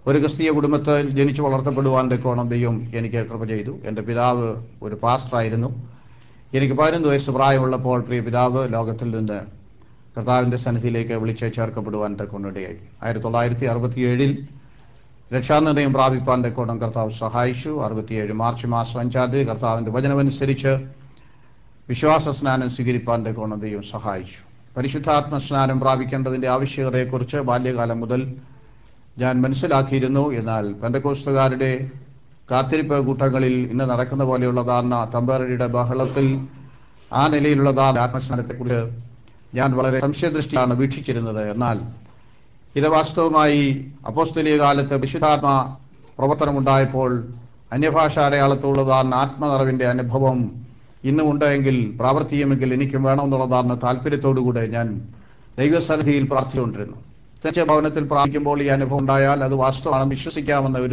ഒരു ക്രിസ്തീയ കുടുംബത്തിൽ ജനിച്ചു വളർത്തപ്പെടുവാൻ തക്കോണം ദൈവം എനിക്ക് കൃപ ചെയ്തു എൻ്റെ പിതാവ് ഒരു പാസ്റ്ററായിരുന്നു എനിക്ക് പതിനൊന്ന് വയസ്സ് പ്രായമുള്ളപ്പോൾ പ്രിയ പിതാവ് ലോകത്തിൽ നിന്ന് കർത്താവിൻ്റെ സന്നിധിയിലേക്ക് വിളിച്ച് ചേർക്കപ്പെടുവാൻ തക്കൊണ്ടിടയായി ആയിരത്തി തൊള്ളായിരത്തി അറുപത്തി ഏഴിൽ രക്ഷാനിർണയം പ്രാപിപ്പാൻ തക്കോണം കർത്താവ് സഹായിച്ചു അറുപത്തിയേഴ് മാർച്ച് മാസം അഞ്ചാം തീയതി കർത്താവിൻ്റെ വചനമനുസരിച്ച് വിശ്വാസ സ്നാനം സ്വീകരിപ്പാൻ തക്കോണം ദൈവം സഹായിച്ചു പരിശുദ്ധാത്മ സ്നാനം പ്രാപിക്കേണ്ടതിൻ്റെ ആവശ്യകതയെക്കുറിച്ച് ബാല്യകാലം മുതൽ ഞാൻ മനസ്സിലാക്കിയിരുന്നു എന്നാൽ പെന്തക്കോസ്തുകാരുടെ കാത്തിരിപ്പ് കൂട്ടങ്ങളിൽ ഇന്ന് നടക്കുന്ന പോലെയുള്ളതാർന്ന തമ്പേറയുടെ ബഹളത്തിൽ ആ നിലയിലുള്ളതാണ് ആത്മസ്നാനത്തെക്കുറിച്ച് ഞാൻ വളരെ സംശയദൃഷ്ടിയാണ് വീക്ഷിച്ചിരുന്നത് എന്നാൽ ഇത് വാസ്തവമായി അപ്പോസ്തലീയ കാലത്ത് വിശുദ്ധാത്മ പ്രവർത്തനമുണ്ടായപ്പോൾ അന്യഭാഷ അടയാളത്തുള്ളതാണ് ആത്മനിറവിൻ്റെ അനുഭവം ഇന്നുമുണ്ട് എങ്കിൽ പ്രാവർത്തികമെങ്കിൽ എനിക്കും വേണമെന്നുള്ളതാണ് താല്പര്യത്തോടുകൂടെ ഞാൻ ദൈവസന്നിധിയിൽ പ്രാർത്ഥിച്ചുകൊണ്ടിരുന്നു തെച്ച ഭവനത്തിൽ പ്രാർത്ഥിക്കുമ്പോൾ ഈ അനുഭവം ഉണ്ടായാൽ അത് വാസ്തവമാണെന്ന് വിശ്വസിക്കാമെന്ന ഒരു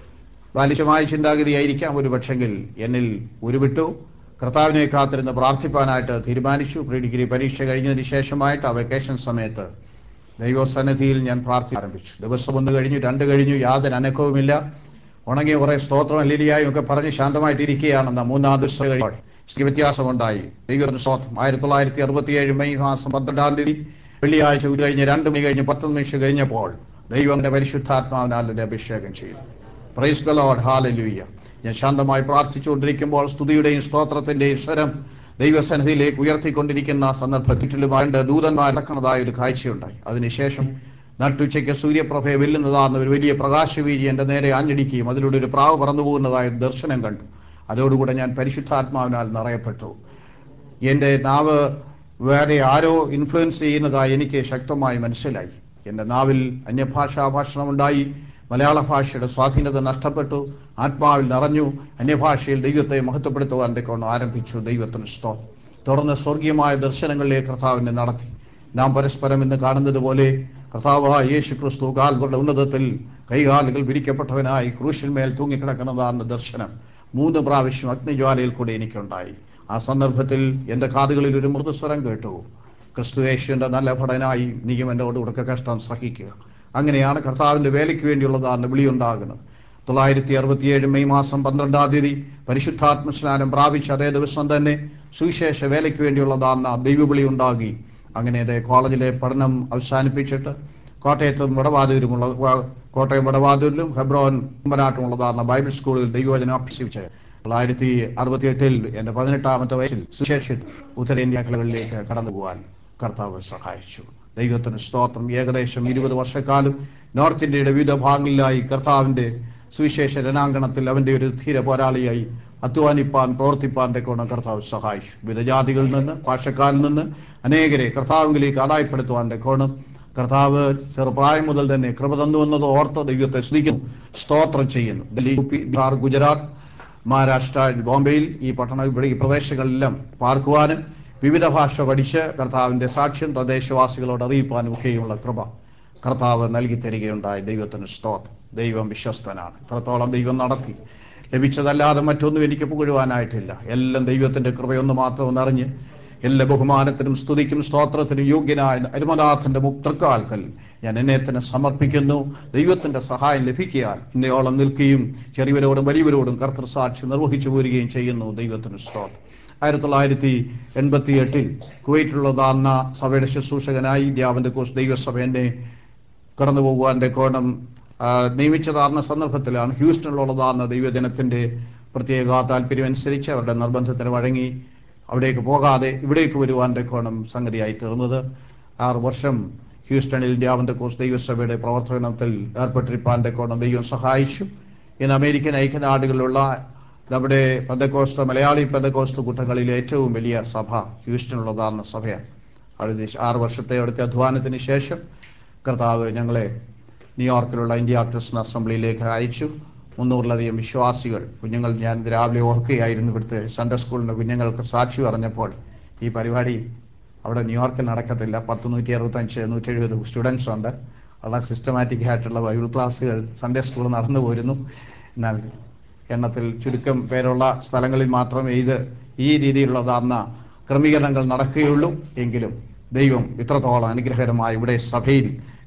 ബാലിശമായ ചിന്താഗതിയായിരിക്കാം ഒരു പക്ഷെങ്കിൽ എന്നിൽ ഉരുവിട്ടു കർത്താവിനെ കാത്തിരുന്ന് പ്രാർത്ഥിപ്പാനായിട്ട് തീരുമാനിച്ചു പ്രീ ഡിഗ്രി പരീക്ഷ കഴിഞ്ഞതിന് ശേഷമായിട്ട് ആ വെക്കേഷൻ സമയത്ത് ദൈവസന്നിധിയിൽ ഞാൻ പ്രാർത്ഥന ആരംഭിച്ചു ദിവസം ഒന്ന് കഴിഞ്ഞു രണ്ട് കഴിഞ്ഞു യാതൊരു അനക്കവുമില്ല ഉണങ്ങിയ കുറെ സ്തോത്രം അല്ലിലിയായും ഒക്കെ പറഞ്ഞ് ശാന്തമായിട്ടിരിക്കുകയാണെന്ന മൂന്നാം ദിവസം കഴിഞ്ഞപ്പോൾ സ്ഥിതി വ്യത്യാസമുണ്ടായി ദൈവത്തിന് സ്തോത്രം ആയിരത്തി തൊള്ളായിരത്തി അറുപത്തിയേഴ് മെയ് മാസം പന്ത്രണ്ടാം തീയതി വെള്ളിയാഴ്ച ഉച്ച കഴിഞ്ഞ് രണ്ട് മണി കഴിഞ്ഞ് പത്ത് നിമിഷം കഴിഞ്ഞപ്പോൾ ദൈവന്റെ പരിശുദ്ധാത്മാവിനാൽ എന്നെ അഭിഷേകം ചെയ്തു പ്രൈസ് ദ ലോർഡ് ഹാലലൂയ ഞാൻ ശാന്തമായി പ്രാർത്ഥിച്ചുകൊണ്ടിരിക്കുമ്പോൾ സ്തുതിയുടെയും സ്തോത്രത്തിന്റെയും സ്വരം ദൈവസന്നിധിയിലേക്ക് ഉയർത്തിക്കൊണ്ടിരിക്കുന്ന സന്ദർഭത്തിൽ രണ്ട് ദൂതന്മാർ നടക്കുന്നതായ ഒരു കാഴ്ചയുണ്ടായി അതിനുശേഷം നട്ടുച്ചയ്ക്ക് സൂര്യപ്രഭയെ വെല്ലുന്നതാർന്ന ഒരു വലിയ പ്രകാശവീരി എൻ്റെ നേരെ ആഞ്ഞടിക്കുകയും അതിലൂടെ ഒരു പ്രാവ് പറന്നു പോകുന്നതായ ഒരു ദർശനം കണ്ടു അതോടുകൂടെ ഞാൻ പരിശുദ്ധാത്മാവിനാൽ നിറയപ്പെട്ടു എൻ്റെ നാവ് വേറെ ആരോ ഇൻഫ്ലുവൻസ് ചെയ്യുന്നതായി എനിക്ക് ശക്തമായി മനസ്സിലായി എൻ്റെ നാവിൽ അന്യഭാഷാ ഭാഷണമുണ്ടായി മലയാള ഭാഷയുടെ സ്വാധീനത നഷ്ടപ്പെട്ടു ആത്മാവിൽ നിറഞ്ഞു അന്യഭാഷയിൽ ദൈവത്തെ മഹത്വപ്പെടുത്തുവാൻ കൊണ്ട് ആരംഭിച്ചു ദൈവത്തിന് സ്തോ തുടർന്ന് സ്വർഗീയമായ ദർശനങ്ങളിലേക്ക് കർത്താവിനെ നടത്തി നാം പരസ്പരം ഇന്ന് കാണുന്നത് പോലെ കർത്താവായ യേശു ക്രിസ്തു കാൽകളുടെ ഉന്നതത്തിൽ കൈകാലുകൾ വിരിക്കപ്പെട്ടവനായി ക്രൂശിന്മേൽ തൂങ്ങിക്കിടക്കുന്നതാണെന്ന ദർശനം മൂന്ന് പ്രാവശ്യം അഗ്നിജ്വാലയിൽ കൂടി എനിക്കുണ്ടായി ആ സന്ദർഭത്തിൽ എൻ്റെ കാതുകളിൽ ഒരു മൃദുസ്വരം കേട്ടു ക്രിസ്തു യേശുവിൻ്റെ നല്ല ഭടനായി നീയും എന്നോട് ഉടക്ക കഷ്ടം സഹിക്കുക അങ്ങനെയാണ് കർത്താവിൻ്റെ വേലയ്ക്ക് വേണ്ടിയുള്ളതാണ് വിളിയുണ്ടാകുന്നത് തൊള്ളായിരത്തി അറുപത്തിയേഴ് മെയ് മാസം പന്ത്രണ്ടാം തീയതി പരിശുദ്ധാത്മ സ്നാനം പ്രാപിച്ച അതേ ദിവസം തന്നെ സുവിശേഷ വേലയ്ക്ക് വേണ്ടിയുള്ളതാന്ന ദൈവവിളി ഉണ്ടാകി അങ്ങനെ എൻ്റെ കോളേജിലെ പഠനം അവസാനിപ്പിച്ചിട്ട് കോട്ടയത്തും വടവാതൂരുമുള്ള വ- കോട്ടയം വടവാതൂരിലും ഹെബ്രോൻ കുമ്പനാട്ടുമുള്ളതാർന്ന ബൈബിൾ സ്കൂളിൽ ദൈവവചനം അഭ്യസിച്ച് തൊള്ളായിരത്തി അറുപത്തി എട്ടിൽ എൻ്റെ പതിനെട്ടാമത്തെ വയസ്സിൽ സുശേഷ ഉത്തരേന്ത്യ മേഖലകളിലേക്ക് കടന്നു പോകാൻ കർത്താവ് സഹായിച്ചു ദൈവത്തിന് സ്തോത്രം ഏകദേശം ഇരുപത് വർഷക്കാലം നോർത്ത് ഇന്ത്യയുടെ വിവിധ ഭാഗങ്ങളിലായി കർത്താവിൻ്റെ സുവിശേഷ രണാങ്കണത്തിൽ അവൻ്റെ ഒരു ധീര പോരാളിയായി അധ്വാനിപ്പാൻ പ്രവർത്തിപ്പാൻ കൊണ്ട് കർത്താവ് സഹായിച്ചു വിവിധ ജാതികളിൽ നിന്ന് ഭാഷക്കാരിൽ നിന്ന് അനേകരെ കർത്താവിലേക്ക് ആദായപ്പെടുത്തുവാൻ കോണം കർത്താവ് ചെറുപ്രായം മുതൽ തന്നെ കൃപ തന്നു എന്നത് ഓർത്ത് ദൈവത്തെ സ്തുതിക്കുന്നു സ്തോത്രം ചെയ്യുന്നു ഡൽഹി യു പി ബീഹാർ ഗുജറാത്ത് മഹാരാഷ്ട്ര ബോംബെയിൽ ഈ പട്ടണ ഇവിടെ ഈ പ്രദേശങ്ങളിലെല്ലാം പാർക്കുവാനും വിവിധ ഭാഷ പഠിച്ച് കർത്താവിൻ്റെ സാക്ഷ്യം തദ്ദേശവാസികളോട് അറിയിപ്പാനും ഒക്കെയുള്ള കൃപ കർത്താവ് നൽകി തരികയുണ്ടായി ദൈവത്തിന് സ്തോത്രം ദൈവം വിശ്വസ്തനാണ് ഇത്രത്തോളം ദൈവം നടത്തി ലഭിച്ചതല്ലാതെ മറ്റൊന്നും എനിക്ക് പുകഴുവാനായിട്ടില്ല എല്ലാം ദൈവത്തിൻ്റെ കൃപയൊന്ന് മാത്രം അറിഞ്ഞ് എല്ലാ ബഹുമാനത്തിനും സ്തുതിക്കും സ്തോത്രത്തിനും യോഗ്യനായ അരുമനാഥന്റെ മുക്തക്കാൽക്കൽ ഞാൻ എന്നെ തന്നെ സമർപ്പിക്കുന്നു ദൈവത്തിന്റെ സഹായം ലഭിക്കാൻ ഇന്നയോളം നിൽക്കുകയും ചെറിയവരോടും വലിയവരോടും കർത്തൃസാക്ഷി നിർവഹിച്ചു പോരുകയും ചെയ്യുന്നു ദൈവത്തിന് സ്തോത്രം ആയിരത്തി തൊള്ളായിരത്തി എൺപത്തി എട്ടിൽ കുവൈറ്റിലുള്ളതാന്ന സഭയുടെ ശുശ്രൂഷകനായി ദ്യാവന്റെ കോസ് ദൈവസഭ എന്നെ കടന്നു പോകുവാൻ്റെ കോണം ആ, നിയമിച്ചതാർന്ന സന്ദർഭത്തിലാണ് ഹ്യൂസ്റ്റണിലുള്ളതാർന്ന ദൈവജനത്തിൻ്റെ പ്രത്യേക താല്പര്യമനുസരിച്ച് അവരുടെ നിർബന്ധത്തിന് വഴങ്ങി അവിടേക്ക് പോകാതെ ഇവിടേക്ക് വരുവാൻ്റെ കോണം സംഗതിയായി തീർന്നത് ആറ് വർഷം ഹ്യൂസ്റ്റണിൽ ദ്യാവന്റെ കോസ് ദൈവസഭയുടെ പ്രവർത്തനത്തിൽ ഏർപ്പെട്ടിരിപ്പാൻ്റെ കോണം ദൈവം സഹായിച്ചു ഇന്ന് അമേരിക്കൻ ഐക്യനാടുകളിലുള്ള നമ്മുടെ പെന്തക്കോസ്ത മലയാളി പെന്തക്കോസ്ത കൂട്ടങ്ങളിലെ ഏറ്റവും വലിയ സഭ ഹ്യൂസ്റ്റണിലുള്ളതാർന്ന സഭയാണ് അവിടെ ആറ് വർഷത്തെ അവിടുത്തെ അധ്വാനത്തിന് ശേഷം കർത്താവ് ഞങ്ങളെ ന്യൂയോർക്കിലുള്ള ഇന്ത്യ ക്രിസ്ത്യൻ അസംബ്ലിയിലേക്ക് അയച്ചു മുന്നൂറിലധികം വിശ്വാസികൾ കുഞ്ഞുങ്ങൾ ഞാൻ ഇന്ന് രാവിലെ ഓർക്കുകയായിരുന്നു ഇവിടുത്തെ സൺഡേ സ്കൂളിൻ്റെ കുഞ്ഞുങ്ങൾക്ക് സാക്ഷി പറഞ്ഞപ്പോൾ ഈ പരിപാടി അവിടെ ന്യൂയോർക്കിൽ നടക്കത്തില്ല പത്ത് നൂറ്റി അറുപത്തഞ്ച് നൂറ്റി എഴുപത് സ്റ്റുഡൻസ് ഉണ്ട് വളരെ സിസ്റ്റമാറ്റിക് ആയിട്ടുള്ള ബൈബിൾ ക്ലാസ്സുകൾ സൺഡേ സ്കൂൾ നടന്നു പോരുന്നു എന്നാൽ എണ്ണത്തിൽ ചുരുക്കം പേരുള്ള സ്ഥലങ്ങളിൽ മാത്രമേ ഇത് ഈ രീതിയിലുള്ളതാർന്ന ക്രമീകരണങ്ങൾ നടക്കുകയുള്ളൂ എങ്കിലും ദൈവം ഇത്രത്തോളം അനുഗ്രഹകരമായി ഇവിടെ സഭയിൽ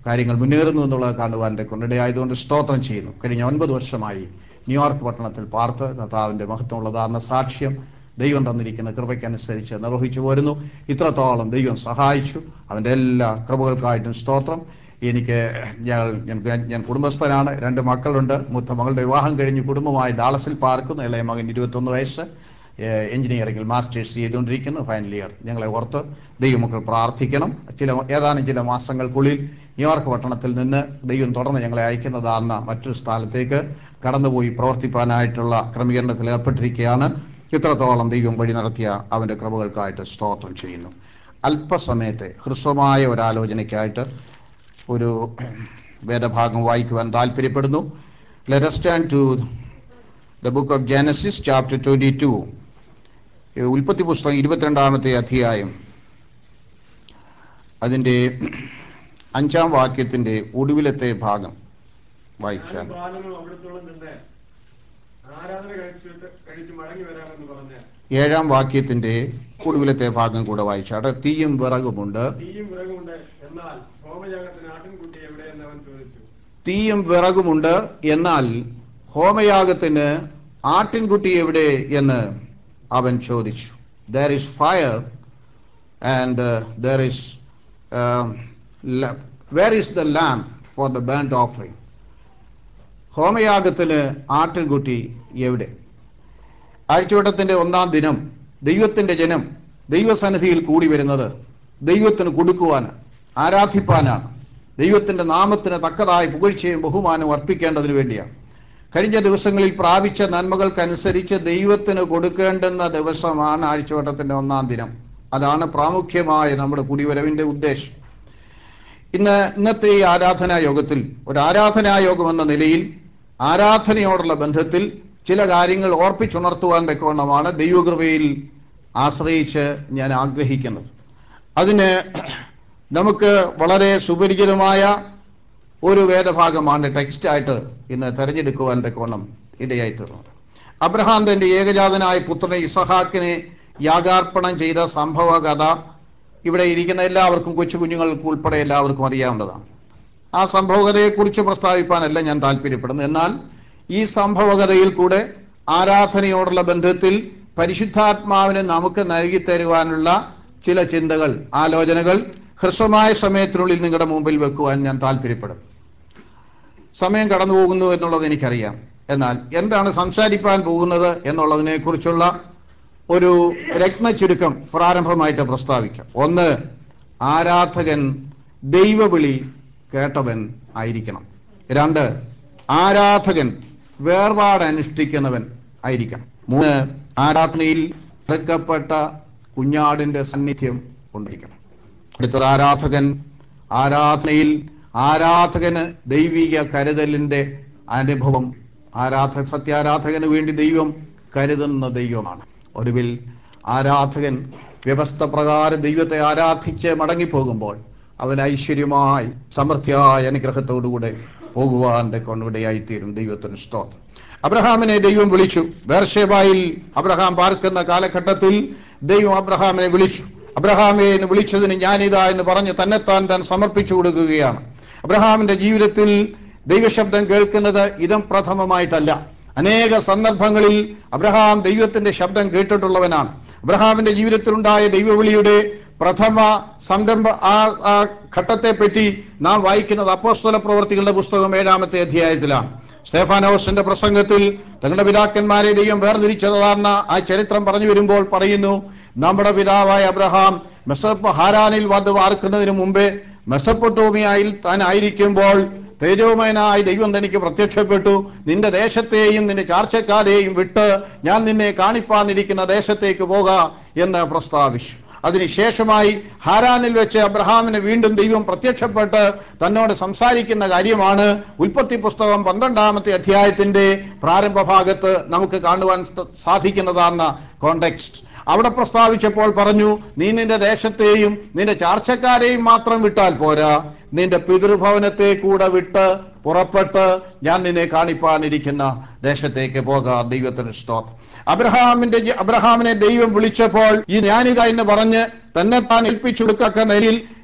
കാര്യങ്ങൾ മുന്നേറുന്നു എന്നുള്ളത് കാണുവാൻ എൻ്റെ കൊണ്ടിടയായതുകൊണ്ട് സ്തോത്രം ചെയ്യുന്നു കഴിഞ്ഞ ഒൻപത് വർഷമായി ന്യൂയോർക്ക് പട്ടണത്തിൽ പാർത്ത് കർത്താവിൻ്റെ മഹത്വമുള്ളതാർന്ന സാക്ഷ്യം ദൈവം തന്നിരിക്കുന്ന കൃപയ്ക്കനുസരിച്ച് നിർവഹിച്ചു പോരുന്നു ഇത്രത്തോളം ദൈവം സഹായിച്ചു അവൻ്റെ എല്ലാ കൃപകൾക്കായിട്ടും സ്തോത്രം എനിക്ക് ഞാൻ ഞാൻ ഞാൻ കുടുംബസ്ഥനാണ് രണ്ട് മക്കളുണ്ട് മൂത്ത മകളുടെ വിവാഹം കഴിഞ്ഞ് കുടുംബമായി ഡാളസിൽ പാർക്കുന്നു ഇളയ മകൻ ഇരുപത്തൊന്ന് വയസ്സ് ഏഹ് എഞ്ചിനീയറിംഗിൽ മാസ്റ്റേഴ്സ് ചെയ്തുകൊണ്ടിരിക്കുന്നു ഫൈനൽ ഇയർ ഞങ്ങളെ ഓർത്ത് ദൈവമക്കൾ പ്രാർത്ഥിക്കണം ചില ഏതാനും ചില മാസങ്ങൾക്കുള്ളിൽ ന്യൂയോർക്ക് പട്ടണത്തിൽ നിന്ന് ദൈവം തുടർന്ന് ഞങ്ങളെ അയക്കുന്നതാകുന്ന മറ്റൊരു സ്ഥലത്തേക്ക് കടന്നുപോയി പ്രവർത്തിപ്പാനായിട്ടുള്ള ക്രമീകരണത്തിൽ ഏർപ്പെട്ടിരിക്കുകയാണ് ഇത്രത്തോളം ദൈവം വഴി നടത്തിയ അവൻ്റെ കൃപകൾക്കായിട്ട് സ്തോത്രം ചെയ്യുന്നു അല്പസമയത്തെ ഹ്രസ്വമായ ഒരാലോചനയ്ക്കായിട്ട് ഒരു വേദഭാഗം വായിക്കുവാൻ താല്പര്യപ്പെടുന്നു let stand to the book of Genesis chapter twenty two ഉൽപ്പത്തി പുസ്തകം ഇരുപത്തിരണ്ടാമത്തെ അധ്യായം അതിൻ്റെ അഞ്ചാം വാക്യത്തിൻ്റെ ഒടുവിലത്തെ ഭാഗം വായിച്ചാൽ ബാലങ്ങൾ അവിടത്തോളം നിന്ന് ആരാധന കഴിച്ചിട്ട് കഴിച്ച് മടങ്ങി വരാമെന്ന് പറഞ്ഞ് ഏഴാം വാക്യത്തിൻ്റെ ഒടുവിലത്തെ ഭാഗം കൂടെ വായിച്ചാട്ടെ തീയും വിറകുമുണ്ട് തീയും വിറകുമുണ്ട് എന്നാൽ ഹോമയാഗത്തിന് ആട്ടിൻകുട്ടി എവിടെയെന്ന് അവൻ ചോദിച്ചു തീയും വിറകുമുണ്ട് എന്നാൽ ഹോമയാഗത്തിന് ആട്ടിൻകുട്ടി എവിടെ എന്ന് അവൻ ചോദിച്ചു there is fire and there is where is the lamb for the burnt offering ഹോമയാഗത്തിന് ആട്ടിൻകുട്ടി എവിടെ ആഴ്ചവട്ടത്തിന്റെ ഒന്നാം ദിനം ദൈവത്തിന്റെ ജനം ദൈവസന്നിധിയിൽ കൂടി വരുന്നത് ദൈവത്തിന് കൊടുക്കുവാൻ ആരാധിപ്പാനാണ് ദൈവത്തിന്റെ നാമത്തിന് തക്കതായ പുകഴ്ചയും ബഹുമാനവും അർപ്പിക്കേണ്ടതിന് വേണ്ടിയാണ് കഴിഞ്ഞ ദിവസങ്ങളിൽ പ്രാപിച്ച നന്മകൾക്കനുസരിച്ച് ദൈവത്തിന് കൊടുക്കേണ്ടുന്ന ദിവസമാണ് ആഴ്ചവട്ടത്തിന്റെ ഒന്നാം ദിനം അതാണ് പ്രാമുഖ്യമായ നമ്മുടെ കുടിവരവിന്റെ ഉദ്ദേശം ഇന്ന് ഇന്നത്തെ ഈ ആരാധനാ യോഗത്തിൽ ഒരു ആരാധനാ യോഗം എന്ന നിലയിൽ ആരാധനയോടുള്ള ബന്ധത്തിൽ ചില കാര്യങ്ങൾ ഓർപ്പിച്ചുണർത്തുവാൻ തക്കവണ്ണമാണ് ദൈവകൃപയിൽ ആശ്രയിച്ച് ഞാൻ ആഗ്രഹിക്കുന്നത് അതിന് നമുക്ക് വളരെ സുപരിചിതമായ ഒരു വേദഭാഗമാണ് ടെക്സ്റ്റായിട്ട് ഇന്ന് തെരഞ്ഞെടുക്കുവാൻ തക്കവണ്ണം ഇടയായി തീർന്നത് അബ്രഹാം തന്റെ ഏകജാതനായ പുത്രനെ ഇസഹാക്കിനെ യാഗാർപ്പണം ചെയ്ത സംഭവ കഥ ഇവിടെ ഇരിക്കുന്ന എല്ലാവർക്കും കൊച്ചു കുഞ്ഞുങ്ങൾക്ക് ഉൾപ്പെടെ എല്ലാവർക്കും അറിയാവുന്നതാണ് ആ സംഭവകഥയെക്കുറിച്ച് പ്രസ്താവിപ്പാനല്ല ഞാൻ താല്പര്യപ്പെടുന്നത് എന്നാൽ ഈ സംഭവകഥയിൽ കൂടെ ആരാധനയോടുള്ള ബന്ധത്തിൽ പരിശുദ്ധാത്മാവിനെ നമുക്ക് നൽകി തരുവാനുള്ള ചില ചിന്തകൾ ആലോചനകൾ ഹ്രസ്വമായ സമയത്തിനുള്ളിൽ നിങ്ങളുടെ മുമ്പിൽ വെക്കുവാൻ ഞാൻ താല്പര്യപ്പെടും സമയം കടന്നു പോകുന്നു എന്നുള്ളത് എനിക്കറിയാം എന്നാൽ എന്താണ് സംസാരിപ്പാൻ പോകുന്നത് എന്നുള്ളതിനെ കുറിച്ചുള്ള ഒരു രത്ന ചുരുക്കം പ്രാരംഭമായിട്ട് പ്രസ്താവിക്കാം ഒന്ന് ആരാധകൻ ദൈവവിളി കേട്ടവൻ ആയിരിക്കണം രണ്ട് ആരാധകൻ വേർപാട് അനുഷ്ഠിക്കുന്നവൻ ആയിരിക്കണം മൂന്ന് ആരാധനയിൽ അറുക്കപ്പെട്ട കുഞ്ഞാടിന്റെ സാന്നിധ്യം ഉണ്ടായിരിക്കണം അടുത്തത് ആരാധകൻ ആരാധനയിൽ ആരാധകന് ദൈവിക കരുതലിന്റെ അനുഭവം ആരാധ സത്യാരാധകന് വേണ്ടി ദൈവം കരുതുന്ന ദൈവമാണ് ഒടുവിൽ ആരാധകൻ വ്യവസ്ഥ പ്രകാരം ദൈവത്തെ ആരാധിച്ച് മടങ്ങിപ്പോകുമ്പോൾ അവൻ ഐശ്വര്യമായി സമൃദ്ധിയായ അനുഗ്രഹത്തോടുകൂടെ പോകുവാൻ കൊണ്ടിടയായിത്തീരും ദൈവത്തിന് സ്തോത്രം അബ്രഹാമിനെ ദൈവം വിളിച്ചു ബേർഷേബായിൽ അബ്രഹാം പാർക്കുന്ന കാലഘട്ടത്തിൽ ദൈവം അബ്രഹാമിനെ വിളിച്ചു അബ്രഹാമെ എന്ന് വിളിച്ചതിന് ഞാനിതാ എന്ന് പറഞ്ഞ് തന്നെത്താൻ താൻ സമർപ്പിച്ചു കൊടുക്കുകയാണ് അബ്രഹാമിന്റെ ജീവിതത്തിൽ ദൈവശബ്ദം കേൾക്കുന്നത് ഇതം പ്രഥമമായിട്ടല്ല അനേക സന്ദർഭങ്ങളിൽ അബ്രഹാം ദൈവത്തിന്റെ ശബ്ദം കേട്ടിട്ടുള്ളവനാണ് അബ്രഹാമിന്റെ ജീവിതത്തിലുണ്ടായ ദൈവവിളിയുടെ പ്രഥമ സംരംഭ ആ ആ ഘട്ടത്തെപ്പറ്റി നാം വായിക്കുന്നത് അപ്പോസ്തല പ്രവർത്തികളുടെ പുസ്തകം ഏഴാമത്തെ അധ്യായത്തിലാണ് സ്തേഫാനോസിന്റെ പ്രസംഗത്തിൽ തങ്ങളുടെ പിതാക്കന്മാരെ ദൈവം വേർതിരിച്ചതാർന്ന ആ ചരിത്രം പറഞ്ഞു വരുമ്പോൾ പറയുന്നു നമ്മുടെ പിതാവായ അബ്രഹാം മെസ്സപ്പ ഹാരാനിൽ വന്ന് വാർക്കുന്നതിന് മുമ്പേ മെസ്സപ്പൊട്ടോമിയായിൽ താൻ ആയിരിക്കുമ്പോൾ തേജോമയനായി ദൈവം തനിക്ക് പ്രത്യക്ഷപ്പെട്ടു നിന്റെ ദേശത്തെയും നിന്റെ ചാർച്ചക്കാരെയും വിട്ട് ഞാൻ നിന്നെ കാണിപ്പാന്നിരിക്കുന്ന ദേശത്തേക്ക് പോക എന്ന് പ്രസ്താവിച്ചു അതിനുശേഷമായി ഹാരാനിൽ വെച്ച് അബ്രഹാമിന് വീണ്ടും ദൈവം പ്രത്യക്ഷപ്പെട്ട് തന്നോട് സംസാരിക്കുന്ന കാര്യമാണ് ഉൽപ്പത്തി പുസ്തകം പന്ത്രണ്ടാമത്തെ അധ്യായത്തിന്റെ പ്രാരംഭ ഭാഗത്ത് നമുക്ക് കാണുവാൻ സ- സാധിക്കുന്നതാന്ന കോണ്ടെക്സ്റ്റ് അവിടെ പ്രസ്താവിച്ചപ്പോൾ പറഞ്ഞു നീ നിന്റെ ദേശത്തെയും നിന്റെ ചാർച്ചക്കാരെയും മാത്രം വിട്ടാൽ പോരാ നിന്റെ പിതൃഭവനത്തെ കൂടെ വിട്ട് പുറപ്പെട്ട് ഞാൻ നിന്നെ കാണിപ്പാനിരിക്കുന്ന ദേശത്തേക്ക് പോകാം ദൈവത്തിന് സ്തോത്രം അബ്രഹാമിന്റെ ജ- അബ്രഹാമിനെ ദൈവം വിളിച്ചപ്പോൾ ഈ ഞാനിതാ എന്ന് പറഞ്ഞ് തന്നെ താൻ ഏൽപ്പിച്ചു കൊടുക്കാത്ത നിലയിൽ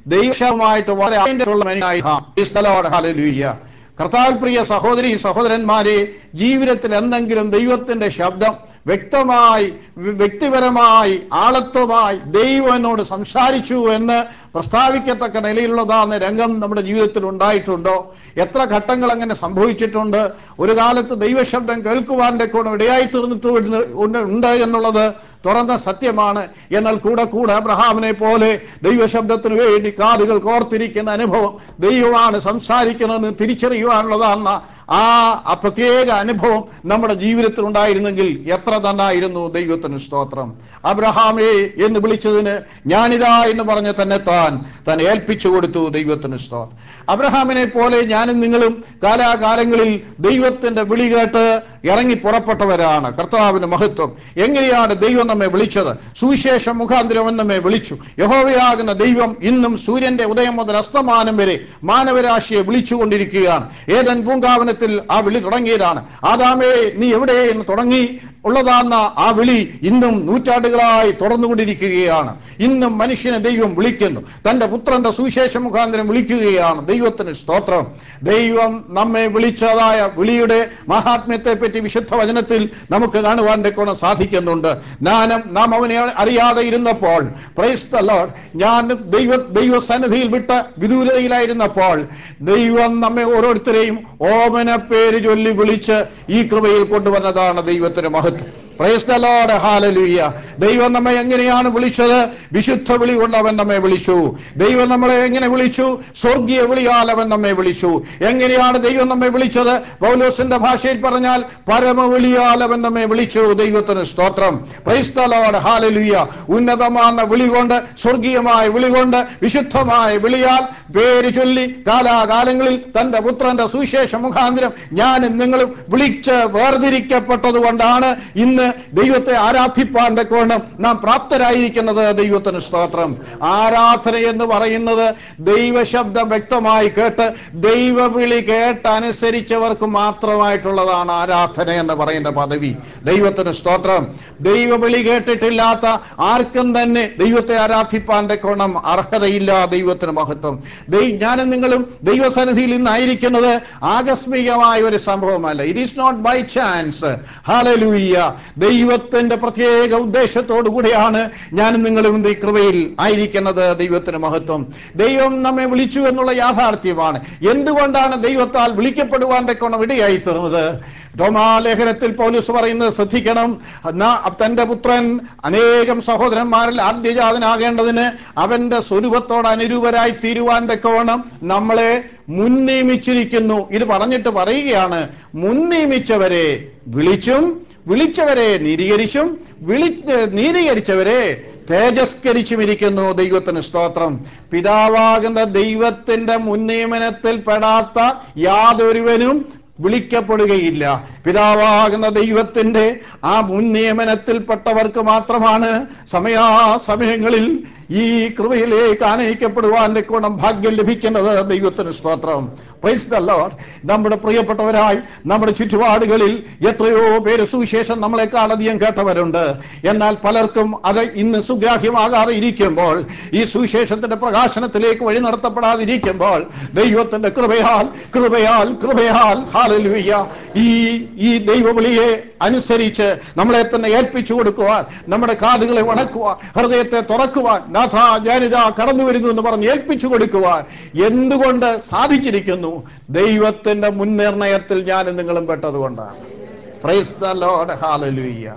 ദൈവമായിട്ട് വളരെ ആയിട്ടുള്ള മനുഷ്യനായി ഹാ, praise the Lord, hallelujah. കർത്താൽ പ്രിയ സഹോദരി സഹോദരന്മാരെ ജീവിതത്തിൽ എന്തെങ്കിലും ദൈവത്തിന്റെ ശബ്ദം വ്യക്തമായി വി- വ്യക്തിപരമായി ആളത്വമായി ദൈവം എന്നോട് സംസാരിച്ചു എന്ന് പ്രസ്താവിക്കത്തക്ക നിലയിലുള്ളതാന്ന രംഗം നമ്മുടെ ജീവിതത്തിൽ ഉണ്ടായിട്ടുണ്ടോ എത്ര ഘട്ടങ്ങൾ അങ്ങനെ സംഭവിച്ചിട്ടുണ്ട് ഒരു കാലത്ത് ദൈവശബ്ദം കേൾക്കുവാൻ്റെ കൂടെ ഇടയായി തീർന്നിട്ട് ഉണ്ട് ഉണ്ട് എന്നുള്ളത് തുറന്ന സത്യമാണ് എന്നാൽ കൂടെ കൂടെ അബ്രഹാമിനെ പോലെ ദൈവശബ്ദത്തിന് വേണ്ടി കാതുകൾ കോർത്തിരിക്കുന്ന അനുഭവം ദൈവമാണ് സംസാരിക്കുന്നതെന്ന് തിരിച്ചറിയുവാനുള്ളതാണ് ആ ആ പ്രത്യേക അനുഭവം നമ്മുടെ ജീവിതത്തിൽ ഉണ്ടായിരുന്നെങ്കിൽ എത്ര നന്നായിരുന്നു ദൈവത്തിന് സ്തോത്രം അബ്രഹാമേ എന്ന് വിളിച്ചതിന് ഞാനിതാ എന്ന് പറഞ്ഞ് തന്നെ താൻ താൻ ഏൽപ്പിച്ചു കൊടുത്തു ദൈവത്തിന് സ്തോത്രം അബ്രഹാമിനെ പോലെ ഞാനും നിങ്ങളും കാലാകാലങ്ങളിൽ ദൈവത്തിന്റെ വിളി കേട്ട് ഇറങ്ങി പുറപ്പെട്ടവരാണ് കർത്താവിന് മഹത്വം എങ്ങനെയാണ് ദൈവം നമ്മെ വിളിച്ചത് സുവിശേഷം മുഖാന്തരം അവൻ നമ്മെ വിളിച്ചു യഹോവയാകുന്ന ദൈവം ഇന്നും സൂര്യന്റെ ഉദയം മുതൽ അസ്തമാനം വരെ മാനവരാശിയെ വിളിച്ചുകൊണ്ടിരിക്കുകയാണ് ഏതൻ പൂങ്കാവനത്തിൽ ആ വിളി തുടങ്ങിയതാണ് ആദാമേ നീ എവിടെ എന്ന് തുടങ്ങി ഉള്ളതാന്ന ആ വിളി ഇന്നും നൂറ്റാണ്ടുകളായി തുറന്നുകൊണ്ടിരിക്കുകയാണ് ഇന്നും മനുഷ്യനെ ദൈവം വിളിക്കുന്നു തന്റെ പുത്രന്റെ സുവിശേഷ മുഖാന്തരം വിളിക്കുകയാണ് ദൈവത്തിന് സ്തോത്രം ദൈവം നമ്മെ വിളിച്ചതായ വിളിയുടെ മഹാത്മ്യത്തെ പറ്റി വിശുദ്ധ വചനത്തിൽ നമുക്ക് കാണുവാൻ കൊണ്ട് സാധിക്കുന്നുണ്ട് ഞാനും നാം അവനെ അറിയാതെ ഇരുന്നപ്പോൾ പ്രൈസ് ദ ലോർഡ് ഞാൻ ദൈവ ദൈവസന്നിധിയിൽ വിട്ട് വിദൂരതയിലായിരുന്നപ്പോൾ ദൈവം നമ്മെ ഓരോരുത്തരെയും ഓമന പേര് ചൊല്ലി വിളിച്ച് ഈ കൃപയിൽ കൊണ്ടുവന്നതാണ് ദൈവത്തിന് മഹത്വം പ്രൈസ് ദ ലോർഡ് ഹാലലൂയ ദൈവം നമ്മെ എങ്ങനെയാണ് വിളിച്ചത് വിശുദ്ധ വിളി കൊണ്ട് അവൻ നമ്മെ വിളിച്ചു ദൈവം നമ്മളെ എങ്ങനെ വിളിച്ചു സ്വർഗീയ വിളിയാൽ അവൻ നമ്മെ വിളിച്ചു എങ്ങനെയാണ് ദൈവം നമ്മെ വിളിച്ചത് പൗലോസിന്റെ ഭാഷയിൽ പറഞ്ഞാൽ പരമവിളിയാൽ അവൻ നമ്മെ വിളിച്ചു ദൈവത്തിന് സ്തോത്രം പ്രൈസ് ദ ലോർഡ് ഹാലലൂയ ഉന്നതமான വിളി കൊണ്ട് സ്വർഗീയമായ വിളി കൊണ്ട് വിശുദ്ധമായ വിളിയാൽ പേര് ചൊല്ലി കാലാകാലങ്ങളിൽ തന്റെ പുത്രന്റെ സുവിശേഷ മുഖാന്തരം ഞാനും നിങ്ങളും വിളിച്ച് വേർതിരിക്കപ്പെട്ടത് കൊണ്ടാണ് ഇന്ന് ദൈവത്തെ ആരാധിപ്പാൻ കോണം നാം പ്രാപ്തരായിരിക്കുന്നത് ദൈവത്തിന് സ്തോത്രം ആരാധന എന്ന് പറയുന്നത് ദൈവശബ്ദം വ്യക്തമായി കേട്ട് ദൈവവിളി കേട്ട് അനുസരിച്ചവർക്ക് മാത്രമായിട്ടുള്ളതാണ് ആരാധന എന്ന് പറയുന്ന പദവി ദൈവത്തിന് സ്തോത്രം ദൈവവിളി കേട്ടിട്ടില്ലാത്ത ആർക്കും തന്നെ ദൈവത്തെ ആരാധിപ്പാൻ കോണം അർഹതയില്ല ദൈവത്തിന് മഹത്വം ദൈ- ഞാനും നിങ്ങളും ദൈവസന്നിധിയിൽ ഇന്നായിരിക്കുന്നത് ആകസ്മികമായ ഒരു സംഭവമല്ല it is not by chance ഹാലലൂയ്യ ദൈവത്തിന്റെ പ്രത്യേക ഉദ്ദേശത്തോടു കൂടിയാണ് ഞാനും നിങ്ങളും ഈ കൃപയിൽ ആയിരിക്കുന്നത് ദൈവത്തിന് മഹത്വം ദൈവം നമ്മെ വിളിച്ചു എന്നുള്ള യാഥാർത്ഥ്യമാണ് എന്തുകൊണ്ടാണ് ദൈവത്താൽ വിളിക്കപ്പെടുവാൻ കൊണം ഇടയായി തീർന്നത് റോമാലേഖനത്തിൽ പൗലൂസ് പറയുന്നത് ശ്രദ്ധിക്കണം എന്നാ തന്റെ പുത്രൻ അനേകം സഹോദരന്മാരിൽ ആദ്യജാതനാകേണ്ടതിന് അവന്റെ സ്വരൂപത്തോട് അനുരൂപരായി തീരുവാൻ തക്കവണ്ണം നമ്മളെ മുൻനിയമിച്ചിരിക്കുന്നു ഇത് പറഞ്ഞിട്ട് പറയുകയാണ് മുൻനിയമിച്ചവരെ വിളിച്ചും വിളിച്ചവരെ നീതീകരിച്ചും വിളി നീതീകരിച്ചവരെ തേജസ്കരിച്ചും ഇരിക്കുന്നു ദൈവത്തിന് സ്തോത്രം പിതാവാകുന്ന ദൈവത്തിന്റെ മുൻനിയമനത്തിൽ പെടാത്ത യാതൊരുവനും വിളിക്കപ്പെടുകയില്ല പിതാവാകുന്ന ദൈവത്തിന്റെ ആ മുൻ നിയമനത്തിൽപ്പെട്ടവർക്ക് മാത്രമാണ് സമയാസമയങ്ങളിൽ ഈ കൃപയിലേക്ക് ആനയിക്കപ്പെടുവാൻ ഗുണം ഭാഗ്യം ലഭിക്കുന്നത് ദൈവത്തിന് സ്തോത്രം പ്രൈസ് ദ ലോർഡ് നമ്മുടെ പ്രിയപ്പെട്ടവരായി നമ്മുടെ ചുറ്റുപാടുകളിൽ എത്രയോ പേര് സുവിശേഷം നമ്മളെക്കാൾ അധികം കേട്ടവരുണ്ട് എന്നാൽ പലർക്കും അത് ഇന്ന് സുഗ്രാഹ്യമാകാതെ ഇരിക്കുമ്പോൾ ഈ സുവിശേഷത്തിന്റെ പ്രകാശനത്തിലേക്ക് വഴി നടത്തപ്പെടാതിരിക്കുമ്പോൾ ദൈവത്തിന്റെ കൃപയാൽ കൃപയാൽ കൃപയാൽ ഹാലലൂയ്യ ഈ ഈ ദൈവവിളിയെ അനുസരിച്ച് നമ്മളെ തന്നെ ഏൽപ്പിച്ചു കൊടുക്കുവാൻ നമ്മുടെ കാതുകളെ വണക്കുവാൻ ഹൃദയത്തെ തുറക്കുവാൻ നാഥ ഞാനിതാ കടന്നു വരുന്നു എന്ന് പറഞ്ഞ് ഏൽപ്പിച്ചു കൊടുക്കുവാൻ എന്തുകൊണ്ട് സാധിച്ചിരിക്കുന്നു ദൈവത്തിന്റെ മുൻനിർണയത്തിൽ ഞാൻ നിങ്ങളും പെട്ടതുകൊണ്ടാണ് പ്രൈസ് ദ ലോർഡ് ഹാലലൂയ്യ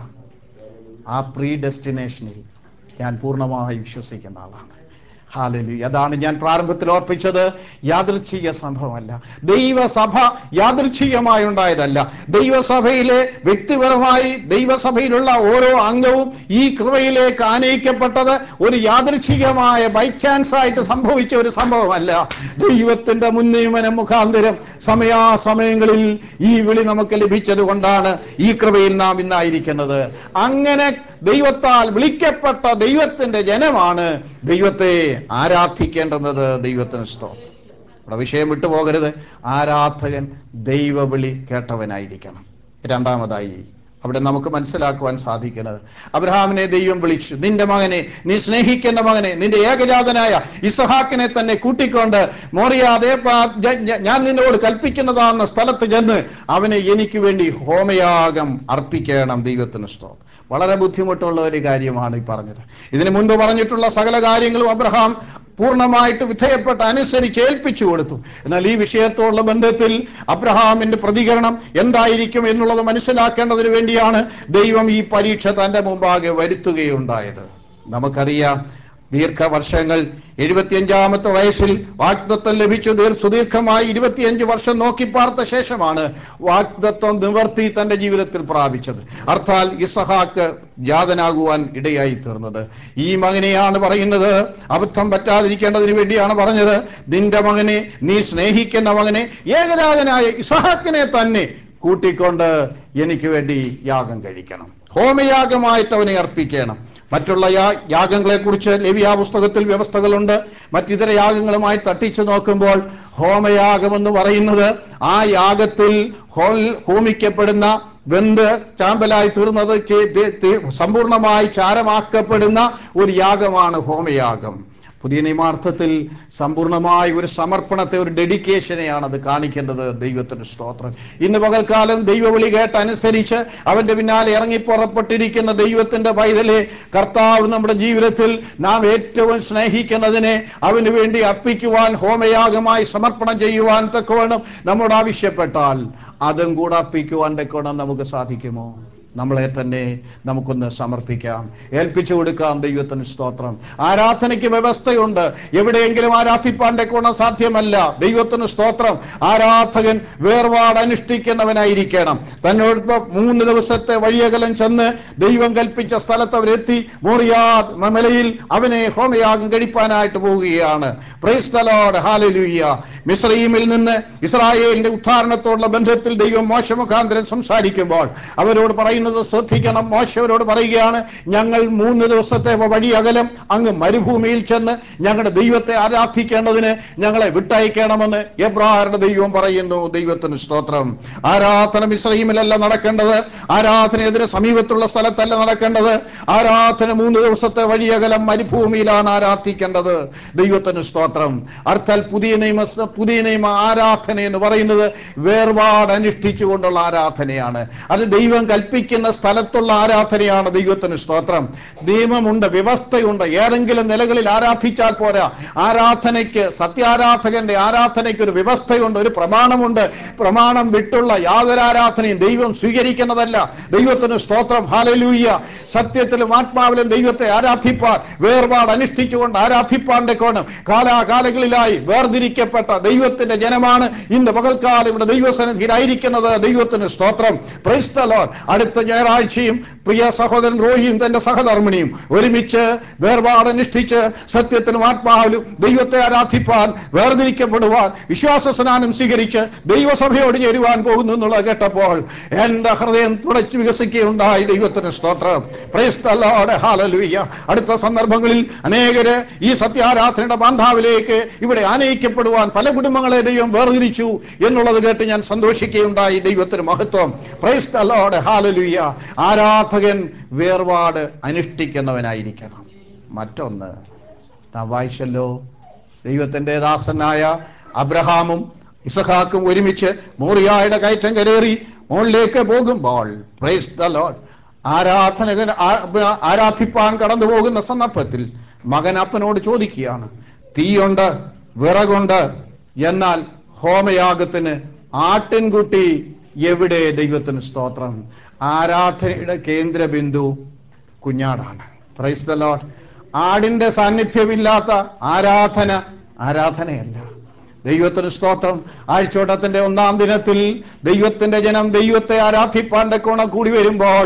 ആ പ്രീ ഡെസ്റ്റിനേഷനിൽ ഞാൻ പൂർണ്ണമായി വിശ്വസിക്കുന്ന ആളാണ് ഹാലലു അതാണ് ഞാൻ പ്രാരംഭത്തിൽ ഓർപ്പിച്ചത് യാദൃച്ഛിക സംഭവമല്ല ദൈവസഭ യാദൃച്ഛികമായി ഉണ്ടായതല്ല ദൈവസഭയിലെ വ്യക്തിപരമായി ദൈവസഭയിലുള്ള ഓരോ അംഗവും ഈ കൃപയിലേക്ക് ആനയിക്കപ്പെട്ടത് ഒരു യാദൃച്ഛികമായ ബൈ ചാൻസ് ആയിട്ട് സംഭവിച്ച ഒരു സംഭവമല്ല ദൈവത്തിന്റെ മുൻനിയമനം മുഖാന്തരം സമയാസമയങ്ങളിൽ ഈ വിളി നമുക്ക് ലഭിച്ചത് കൊണ്ടാണ് ഈ കൃപയിൽ നാം ഇന്നായിരിക്കുന്നത് അങ്ങനെ ദൈവത്താൽ വിളിക്കപ്പെട്ട ദൈവത്തിന്റെ ജനമാണ് ദൈവത്തെ ആരാധിക്കേണ്ടുന്നത് ദൈവത്തിന് സ്തോത്രം ഇവിടെ വിഷയം വിട്ടുപോകരുത് ആരാധകൻ ദൈവവിളി കേട്ടവനായിരിക്കണം രണ്ടാമതായി അവിടെ നമുക്ക് മനസ്സിലാക്കുവാൻ സാധിക്കുന്നത് അബ്രഹാമിനെ ദൈവം വിളിച്ചു നിന്റെ മകനെ നീ സ്നേഹിക്കുന്ന മകനെ നിന്റെ ഏകജാതനായ ഇസഹാക്കിനെ തന്നെ കൂട്ടിക്കൊണ്ട് മോറിയാതെ ഞാൻ നിന്നോട് കൽപ്പിക്കുന്നതാകുന്ന സ്ഥലത്ത് ചെന്ന് അവനെ എനിക്ക് വേണ്ടി ഹോമയാഗം അർപ്പിക്കണം ദൈവത്തിന് സ്തോത്രം വളരെ ബുദ്ധിമുട്ടുള്ള ഒരു കാര്യമാണ് ഈ പറഞ്ഞത് ഇതിനു മുൻപ് പറഞ്ഞിട്ടുള്ള സകല കാര്യങ്ങളും അബ്രഹാം പൂർണ്ണമായിട്ട് വിധേയപ്പെട്ട് അനുസരിച്ച് ഏൽപ്പിച്ചു കൊടുത്തു എന്നാൽ ഈ വിഷയത്തോടുള്ള ബന്ധത്തിൽ അബ്രഹാമിന്റെ പ്രതികരണം എന്തായിരിക്കും എന്നുള്ളത് മനസ്സിലാക്കേണ്ടതിന് വേണ്ടിയാണ് ദൈവം ഈ പരീക്ഷ തന്റെ മുമ്പാകെ വരുത്തുകയുണ്ടായത് നമുക്കറിയാം ദീർഘവർഷങ്ങൾ എഴുപത്തിയഞ്ചാമത്തെ വയസ്സിൽ വാഗ്ദത്വം ലഭിച്ചു ദീർ സുദീർഘമായി ഇരുപത്തിയഞ്ച് വർഷം നോക്കി പാർത്ത ശേഷമാണ് വാഗ്ദത്വം നിവർത്തി തന്റെ ജീവിതത്തിൽ പ്രാപിച്ചത് അർത്ഥാൽ ഇസഹാക്ക് ജാതനാകുവാൻ ഇടയായി തീർന്നത് ഈ മകനെയാണ് പറയുന്നത് അബദ്ധം പറ്റാതിരിക്കേണ്ടതിന് വേണ്ടിയാണ് പറഞ്ഞത് നിന്റെ മകനെ നീ സ്നേഹിക്കുന്ന മകനെ ഏകജാതനായ ഇസഹാക്കിനെ തന്നെ കൂട്ടിക്കൊണ്ട് എനിക്ക് വേണ്ടി യാഗം കഴിക്കണം ഹോമയാഗമായിട്ട് അവനെ അർപ്പിക്കണം മറ്റുള്ള യാ യാഗങ്ങളെ കുറിച്ച് ലവിയ പുസ്തകത്തിൽ വ്യവസ്ഥകളുണ്ട് മറ്റിതര യാഗങ്ങളുമായി തട്ടിച്ചു നോക്കുമ്പോൾ ഹോമയാഗം എന്ന് പറയുന്നത് ആ യാഗത്തിൽ ഹോൽ ഹോമിക്കപ്പെടുന്ന വെന്ത് ചാമ്പലായി തീർന്നത് ചെ- തെ- തെ- സമ്പൂർണമായി ചാരമാക്കപ്പെടുന്ന ഒരു യാഗമാണ് ഹോമയാഗം പുതിയ നിയമാർത്ഥത്തിൽ സമ്പൂർണമായ ഒരു സമർപ്പണത്തെ ഒരു ഡെഡിക്കേഷനെയാണ് അത് കാണിക്കേണ്ടത് ദൈവത്തിന് സ്തോത്രം ഇന്ന് പകൽക്കാലം ദൈവവിളി കേട്ടനുസരിച്ച് അവന്റെ പിന്നാലെ ഇറങ്ങി പുറപ്പെട്ടിരിക്കുന്ന ദൈവത്തിന്റെ പൈതലെ കർത്താവ് നമ്മുടെ ജീവിതത്തിൽ നാം ഏറ്റവും സ്നേഹിക്കുന്നതിനെ അവന് വേണ്ടി അർപ്പിക്കുവാൻ ഹോമയാഗമായി സമർപ്പണം ചെയ്യുവാൻ തക്കവണ്ണം നമ്മോട് ആവശ്യപ്പെട്ടാൽ അതും കൂടെ അർപ്പിക്കുവാൻ തക്കവണ്ണം നമുക്ക് സാധിക്കുമോ നമ്മളെ തന്നെ നമുക്കൊന്ന് സമർപ്പിക്കാം ഏൽപ്പിച്ചു കൊടുക്കാം ദൈവത്തിന് സ്തോത്രം ആരാധനയ്ക്ക് വ്യവസ്ഥയുണ്ട് എവിടെയെങ്കിലും ആരാധിപ്പാന്റെ ഗുണം സാധ്യമല്ല ദൈവത്തിന് സ്തോത്രം ആരാധകൻ വേർപാട് അനുഷ്ഠിക്കുന്നവനായിരിക്കണം തന്നോട് മൂന്ന് ദിവസത്തെ വഴിയകലം ചെന്ന് ദൈവം കൽപ്പിച്ച സ്ഥലത്ത് അവരെത്തി മോറിയാ മലയിൽ അവനെ ഹോമയാഗം കഴിപ്പാനായിട്ട് പോവുകയാണ് പ്രൈസ് ദ ലോർഡ് ഹാലലൂയ മിസ്രൈമിൽ നിന്ന് ഇസ്രായേലിന്റെ ഉദ്ധാരണത്തോടുള്ള ബന്ധത്തിൽ ദൈവം മോശ മുഖാന്തരം സംസാരിക്കുമ്പോൾ അവരോട് പറയുന്നത് ശ്രദ്ധിക്കണം മോശ അവരോട് പറയുകയാണ് ഞങ്ങൾ മൂന്ന് ദിവസത്തെ വഴി അകലം അങ്ങ് മരുഭൂമിയിൽ ചെന്ന് ഞങ്ങളുടെ ദൈവത്തെ ആരാധിക്കേണ്ടതിന് ഞങ്ങളെ വിട്ടയക്കണമെന്ന് എബ്രാഹരുടെ ദൈവം പറയുന്നു ദൈവത്തിന് സ്തോത്രം ആരാധന മിസ്രൈമിലല്ല നടക്കേണ്ടത് ആരാധനയെതിരെ സമീപത്തുള്ള സ്ഥലത്തല്ല നടക്കേണ്ടത് ആരാധന മൂന്ന് ദിവസത്തെ വഴിയകലം മരുഭൂമിയിലാണ് ആരാധിക്കേണ്ടത് ദൈവത്തിന് സ്തോത്രം അർത്ഥാൽ പുതിയ നിയമ പുതിയ നിയമ ആരാധന എന്ന് പറയുന്നത് വേർപാട് അനുഷ്ഠിച്ചുകൊണ്ടുള്ള ആരാധനയാണ് അത് ദൈവം കൽപ്പിക്കുന്ന സ്ഥലത്തുള്ള ആരാധനയാണ് ദൈവത്തിന് സ്തോത്രം നിയമമുണ്ട് വ്യവസ്ഥയുണ്ട് ഏതെങ്കിലും നിലകളിൽ ആരാധിച്ചാൽ പോരാ ആരാധനയ്ക്ക് സത്യാരാധകന്റെ ആരാധനയ്ക്ക് ഒരു വ്യവസ്ഥയുണ്ട് ഒരു പ്രമാണമുണ്ട് പ്രമാണം വിട്ടുള്ള യാതൊരു ആരാധനയും ദൈവം സ്വീകരിക്കുന്നതല്ല ദൈവത്തിന് സ്തോത്രം ഹാലലൂയ്യ സത്യത്തിലും ആത്മാവിലും ദൈവത്തെ ആരാധിപ്പാൻ വേർപാട് അനുഷ്ഠിച്ചുകൊണ്ട് ആരാധിപ്പാന്റെ കോണം കാലാകാലങ്ങളിലായി വേർതിരിക്കപ്പെട്ട ദൈവത്തിന്റെ ജനമാണ് ഇന്ന് പകൽക്കാലം ഇവിടെ ദൈവസന്നിധിയിലായിരിക്കുന്നത് ദൈവത്തിന് സ്തോത്രം Praise the Lord. അടുത്ത ഞായറാഴ്ചയും പ്രിയ സഹോദരൻ റോഹിയും തന്റെ സഹധർമ്മിണിയും ഒരുമിച്ച് വേർപാട് അനുഷ്ഠിച്ച് സത്യത്തിനും ആത്മാവിലും ദൈവത്തെ ആരാധിപ്പാൻ വേർതിരിക്കപ്പെടുവാൻ വിശ്വാസ സ്നാനം സ്വീകരിച്ച് ദൈവസഭയോട് ചേരുവാൻ പോകുന്നു എന്നുള്ളത് കേട്ടപ്പോൾ എന്റെ ഹൃദയം തുടച്ച് വികസിക്കുകയുണ്ടായി ദൈവത്തിന് സ്തോത്രം Praise the Lord. Hallelujah. അടുത്ത സന്ദർഭങ്ങളിൽ അനേകര് ഈ സത്യാരാധനയുടെ ബാന്ധാവിലേക്ക് ഇവിടെ ആനയിക്കപ്പെടുവാൻ പല കുടുംബങ്ങളെ ദൈവം വേർതിരിച്ചു എന്നുള്ളത് കേട്ട് ഞാൻ സന്തോഷിക്കുകയുണ്ടായി ദൈവത്തിന് മഹത്വം Praise the Lord. Hallelujah. ആരാധകൻ വേർപാട് അനുഷ്ഠിക്കുന്നവനായിരിക്കണം മറ്റൊന്ന് നാം വായിച്ചല്ലോ ദൈവത്തിന്റെ ദാസനായ അബ്രഹാമും ഇസഹാക്കും ഒരുമിച്ച് മോറിയായുടെ കയറ്റം കരേറി മുകളിലേക്ക് പോകുമ്പോൾ പ്രൈസ് ദ ലോഡ് ആരാധനകൻ ആ- ആരാധിപ്പാൻ കടന്നു പോകുന്ന സന്ദർഭത്തിൽ മകൻ അപ്പനോട് ചോദിക്കുകയാണ് തീയുണ്ട് വിറകുണ്ട് എന്നാൽ ഹോമയാഗത്തിന് ആട്ടിൻകുട്ടി എവിടെ ദൈവത്തിന് സ്തോത്രം ആരാധനയുടെ കേന്ദ്ര ബിന്ദു കുഞ്ഞാടാണ് പ്രൈസ് ദ ലോഡ് ആടിന്റെ സാന്നിധ്യമില്ലാത്ത ആരാധന ആരാധനയല്ല ദൈവത്തിന് സ്തോത്രം ആഴ്ചോട്ടത്തിന്റെ ഒന്നാം ദിനത്തിൽ ദൈവത്തിന്റെ ജനം ദൈവത്തെ ആരാധിപ്പാന്റെ കോണം കൂടി വരുമ്പോൾ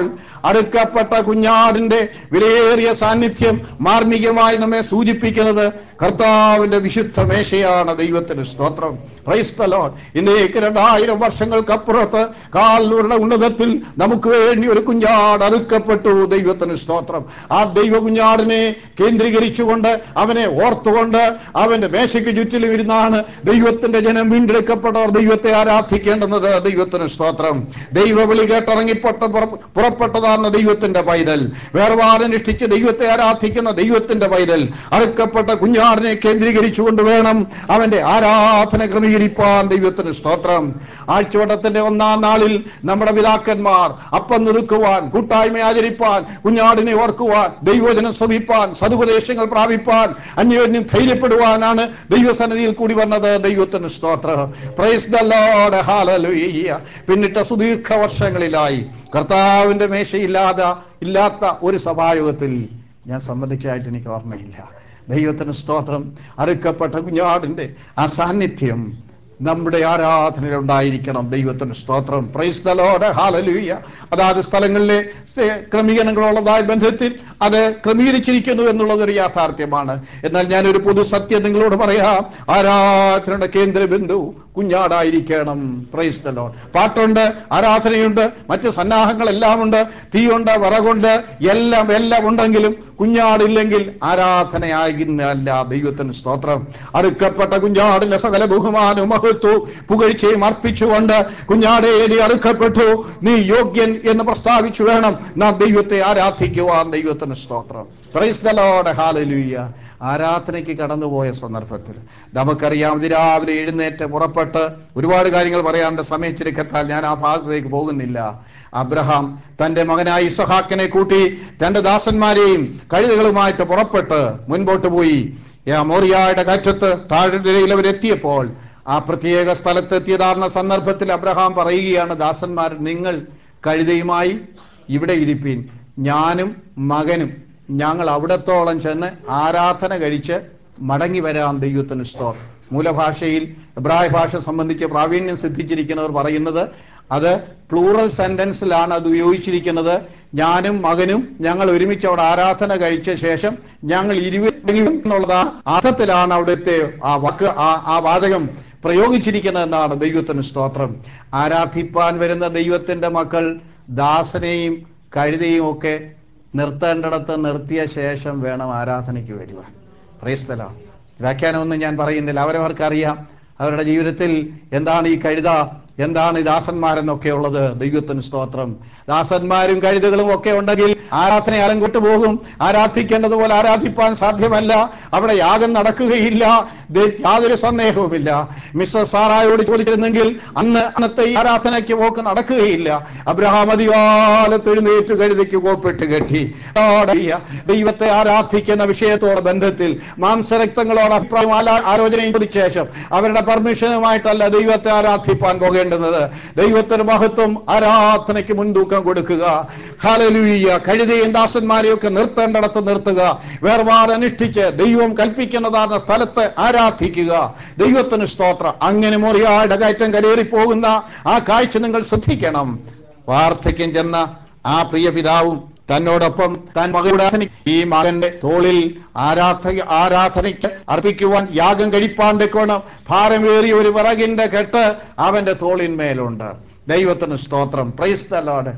അടുക്കപ്പെട്ട കുഞ്ഞാടിന്റെ വിലയേറിയ സാന്നിധ്യം മാർമികമായി നമ്മെ സൂചിപ്പിക്കുന്നത് കർത്താവിന്റെ വിശുദ്ധ മേശയാണ് ദൈവത്തിന് സ്തോത്രം ക്രൈസ്തലോ ഇന്നേക്ക് രണ്ടായിരം വർഷങ്ങൾക്കപ്പുറത്ത് കാലിലൂടെ ഉന്നതത്തിൽ നമുക്ക് വേണ്ടി ഒരു കുഞ്ഞാട് അറുക്കപ്പെട്ടു ദൈവത്തിന് സ്തോത്രം ആ ദൈവ കുഞ്ഞാടിനെ കേന്ദ്രീകരിച്ചുകൊണ്ട് അവനെ ഓർത്തുകൊണ്ട് അവന്റെ മേശയ്ക്ക് ചുറ്റിലും ഇരുന്നാണ് ദൈവത്തിന്റെ ജനം വീണ്ടെടുക്കപ്പെട്ടവർ ദൈവത്തെ ആരാധിക്കേണ്ടുന്നത് ദൈവത്തിന് സ്തോത്രം ദൈവവിളി കേട്ടിറങ്ങിപ്പെട്ട പുറ- പുറപ്പെട്ടതാണ് ദൈവത്തിന്റെ പൈതൽ വേർപാടനുഷ്ഠിച്ച് ദൈവത്തെ ആരാധിക്കുന്ന ദൈവത്തിന്റെ പൈതൽ അറുക്കപ്പെട്ട കുഞ്ഞാടിനെ കേന്ദ്രീകരിച്ചുകൊണ്ട് വേണം അവന്റെ ആരാധന ക്രമീകരിപ്പാൻ ദൈവത്തിന് സ്തോത്രം ആഴ്ചവട്ടത്തിന്റെ ഒന്നാം നാളിൽ നമ്മുടെ പിതാക്കന്മാർ അപ്പം നിറുക്കുവാൻ കൂട്ടായ്മ ആചരിപ്പാൻ കുഞ്ഞാടിനെ ഓർക്കുവാൻ ദൈവജനം ശ്രമിപ്പാൻ സതുപദേശങ്ങൾ പ്രാപിപ്പാൻ അന്യോന്യം ധൈര്യപ്പെടുവാനാണ് ദൈവസന്നിധിയിൽ കൂടി വന്നത് ദൈവത്തിന് സ്തോത്രം പ്രൈസ് ദ ലോർഡ് ഹാലലുയ്യ പിന്നിട്ട സുദീർഘ വർഷങ്ങളിലായി കർത്താവിന്റെ മേശയില്ലാതെ ഇല്ലാത്ത ഒരു സഭായോഗത്തിൽ ഞാൻ സംബന്ധിച്ചായിട്ട് എനിക്ക് ഓർമ്മയില്ല ദൈവത്തിന് സ്തോത്രം അറുക്കപ്പെട്ട കുഞ്ഞാടിന്റെ ആ സാന്നിധ്യം നമ്മുടെ ആരാധനയിൽ ഉണ്ടായിരിക്കണം ദൈവത്തിന് സ്തോത്രം പ്രൈസ് ദ ലോർഡ് ഹാലലൂയ അതാത് സ്ഥലങ്ങളിലെ സ്ഥ- ക്രമീകരണങ്ങളുള്ളതായ ബന്ധത്തിൽ അത് ക്രമീകരിച്ചിരിക്കുന്നു എന്നുള്ളത് ഒരു യാഥാർത്ഥ്യമാണ് എന്നാൽ ഞാനൊരു പൊതു സത്യം നിങ്ങളോട് പറയാം ആരാധനയുടെ കേന്ദ്ര ബിന്ദു കുഞ്ഞാടായിരിക്കണം പ്രൈസ് ദ ലോർഡ് പാട്ടുണ്ട് ആരാധനയുണ്ട് മറ്റ് സന്നാഹങ്ങളെല്ലാം ഉണ്ട് തീയുണ്ട് വിറകുണ്ട് എല്ലാം എല്ലാം ഉണ്ടെങ്കിലും കുഞ്ഞാടില്ലെങ്കിൽ ആരാധനയാകുന്നല്ല ദൈവത്തിന് സ്തോത്രം അടുക്കപ്പെട്ട കുഞ്ഞാടിന്റെ സകല ബഹുമാനവും മഹത്വവും പുകഴ്ചയും അർപ്പിച്ചുകൊണ്ട് കുഞ്ഞാടേ നീ അറുക്കപ്പെട്ടു നീ യോഗ്യൻ എന്ന് പ്രസ്താവിച്ചു വേണം നാം ദൈവത്തെ ആരാധിക്കുവാൻ ദൈവത്തിന് സ്തോത്രം പ്രൈസ് ദ ലോർഡ് ഹാലലൂയ ആരാധനയ്ക്ക് കടന്നുപോയ സന്ദർഭത്തിൽ നമുക്കറിയാം ഇത് രാവിലെ എഴുന്നേറ്റ് പുറപ്പെട്ട് ഒരുപാട് കാര്യങ്ങൾ പറയാണ്ട് സമയം ചുരുക്കത്താൽ ഞാൻ ആ ഭാഗത്തേക്ക് പോകുന്നില്ല അബ്രഹാം തന്റെ മകനായ ഇസഹാക്കിനെ കൂട്ടി രണ്ട് ദാസന്മാരെയും കഴുതകളുമായിട്ട് പുറപ്പെട്ട് മുൻപോട്ട് പോയി ആ മോറിയായുടെ കറ്റത്ത് താഴ്വരയിൽ അവരെത്തിയപ്പോൾ ആ പ്രത്യേക സ്ഥലത്തെത്തിയതാർന്ന സന്ദർഭത്തിൽ അബ്രഹാം പറയുകയാണ് ദാസന്മാർ നിങ്ങൾ കഴുതയുമായി ഇവിടെ ഇരിപ്പീൻ ഞാനും മകനും ഞങ്ങൾ അവിടത്തോളം ചെന്ന് ആരാധന കഴിച്ച് മടങ്ങി വരാം ദൈവത്തിന് സ്തോത്രം മൂലഭാഷയിൽ എബ്രായ ഭാഷ സംബന്ധിച്ച് പ്രാവീണ്യം സിദ്ധിച്ചിരിക്കുന്നവർ പറയുന്നത് അത് പ്ലൂറൽ സെന്റൻസിലാണ് അത് ഉപയോഗിച്ചിരിക്കുന്നത് ഞാനും മകനും ഞങ്ങൾ ഒരുമിച്ച് അവിടെ ആരാധന കഴിച്ച ശേഷം ഞങ്ങൾ ഇരുവരും എന്നുള്ളത് അർത്ഥത്തിലാണ് അവിടുത്തെ ആ വാക്ക് ആ- ആ വാചകം പ്രയോഗിച്ചിരിക്കുന്നത് എന്നാണ് ദൈവത്തിന് സ്തോത്രം ആരാധിപ്പാൻ വരുന്ന ദൈവത്തിന്റെ മക്കൾ ദാസനെയും കഴുതയും ഒക്കെ നിർത്തേണ്ടിടത്ത് നിർത്തിയ ശേഷം വേണം ആരാധനയ്ക്ക് വരുവാൻ പ്രേസ്തലോ വ്യാഖ്യാനമൊന്നും ഞാൻ പറയുന്നില്ല അവരവർക്ക് അറിയാം അവരുടെ ജീവിതത്തിൽ എന്താണ് ഈ കഴുത എന്താണ് ഈ ദാസന്മാരെന്നൊക്കെ ഉള്ളത് ദൈവത്തിന് സ്തോത്രം ദാസന്മാരും കഴുതകളും ഒക്കെ ഉണ്ടെങ്കിൽ ആരാധന അലങ്കോട്ട് പോകും ആരാധിക്കേണ്ടതുപോലെ ആരാധിപ്പാൻ സാധ്യമല്ല അവിടെ യാഗം നടക്കുകയില്ല ദേ- യാതൊരു സന്ദേഹവുമില്ല മിസ്റ്റർ സാറായോട് ചോദിച്ചിരുന്നെങ്കിൽ അന്ന് അന്നത്തെ ഈ ആരാധനയ്ക്ക് പോക്ക് നടക്കുകയില്ല അബ്രഹാം അധികാലത്ത് എഴുന്നേറ്റ് കഴുതയ്ക്ക് കോപ്പിട്ട് കെട്ടി ആടയ്യ. ദൈവത്തെ ആരാധിക്കുന്ന വിഷയത്തോട് ബന്ധത്തിൽ മാംസരക്തങ്ങളോട് അഭിപ്രായം ആല- ആലോചനയും കൂടി ശേഷം അവരുടെ പെർമിഷനുമായിട്ടല്ല ദൈവത്തെ ആരാധിപ്പാൻ പോകേണ്ടുന്നത് ദൈവത്തിന് മഹത്വം ആരാധനയ്ക്ക് മുൻതൂക്കം കൊടുക്കുക ഹാലലൂയ്യ കഴുതയും ദാസന്മാരെയൊക്കെ നിർത്തേണ്ടിടത്ത് നിർത്തുക വേർപാട് അനുഷ്ഠിച്ച് ദൈവം കൽപ്പിക്കുന്നതാണ് സ്ഥലത്ത് ആരാധിക്കുക ദൈവത്തിന് സ്തോത്രം അങ്ങനെ മുറിയായുടെ കയറ്റം കരേറി പോകുന്ന ആ കാഴ്ച നിങ്ങൾ ശ്രദ്ധിക്കണം വാർദ്ധക്യം ചെന്ന ആ പ്രിയ പിതാവും തന്നോടൊപ്പം താൻ മകളുടെ ആരാധന- ഈ മകന്റെ തോളിൽ ആരാധ ആരാധനയ്ക്ക് അർപ്പിക്കുവാൻ യാഗം കഴിപ്പാണ്ട് കോണം ഭാരമേറിയ ഒരു വിറകിന്റെ കെട്ട് അവന്റെ തോളിന്മേലുണ്ട് ദൈവത്തിന് സ്തോത്രം പ്രൈസ് ദ ലോർഡ്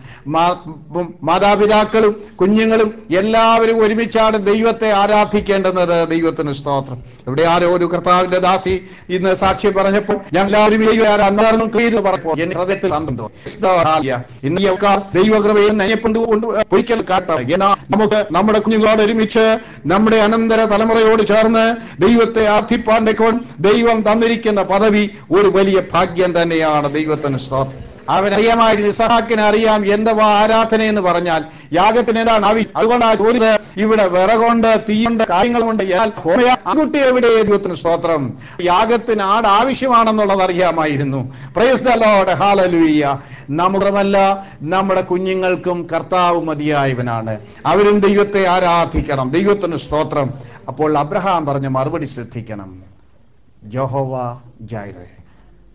മാതാപിതാക്കളും കുഞ്ഞുങ്ങളും എല്ലാവരും ഒരുമിച്ചാണ് ദൈവത്തെ ആരാധിക്കേണ്ടുന്നത് ദൈവത്തിന് സ്തോത്രം ഇവിടെ ആരോ ഒരു കർത്താവിന്റെ ദാസി ഇന്ന് സാക്ഷ്യം പറഞ്ഞപ്പോൾ ഞങ്ങൾ എല്ലാവരും ഈ അന്നാർന്നു ക്രിയ പറഞ്ഞപ്പോൾ എന്റെ ഹൃദയത്തിൽ ആനന്ദം. Praise the Lord. ഇന്ന് ഈ ഒക്കെ ദൈവകൃപയും നയപ്പുണ്ട് കൊണ്ട് ഒരിക്കൽ കാട്ടാം എന്നാ നമുക്ക് നമ്മുടെ കുഞ്ഞുങ്ങളോട് ഒരുമിച്ച് നമ്മുടെ അനന്തര തലമുറയോട് ചേർന്ന് ദൈവത്തെ ആധിപ്പാന്റെ കോൺ ദൈവം തന്നിരിക്കുന്ന പദവി ഒരു വലിയ ഭാഗ്യം തന്നെയാണ് ദൈവത്തിന് സ്തോത്രം അവനറിയാമായിരുന്നു ഇസഹാക്കിന് അറിയാം എന്തുവാ ആരാധന എന്ന് പറഞ്ഞാൽ യാഗത്തിന് എന്താണ് ആവശ്യം അതുകൊണ്ടാണ് ചോദിച്ചത് ഇവിടെ വിറകൊണ്ട് തീയുണ്ട് കാര്യങ്ങളുണ്ട് എന്നാൽ ഹോമയാ- ആൺകുട്ടി എവിടെ ദൈവത്തിന് സ്തോത്രം യാഗത്തിന് ആട് ആവശ്യമാണെന്നുള്ളത് അറിയാമായിരുന്നു പ്രൈസ് ദ ലോർഡ് ഹാലലൂയ്യ നമ്മുടെമല്ല നമ്മുടെ കുഞ്ഞുങ്ങൾക്കും കർത്താവ് മതിയായവനാണ് അവരും ദൈവത്തെ ആരാധിക്കണം ദൈവത്തിന് സ്തോത്രം അപ്പോൾ അബ്രഹാം പറഞ്ഞ മറുപടി ശ്രദ്ധിക്കണം ജോഹോവ ജൈറെ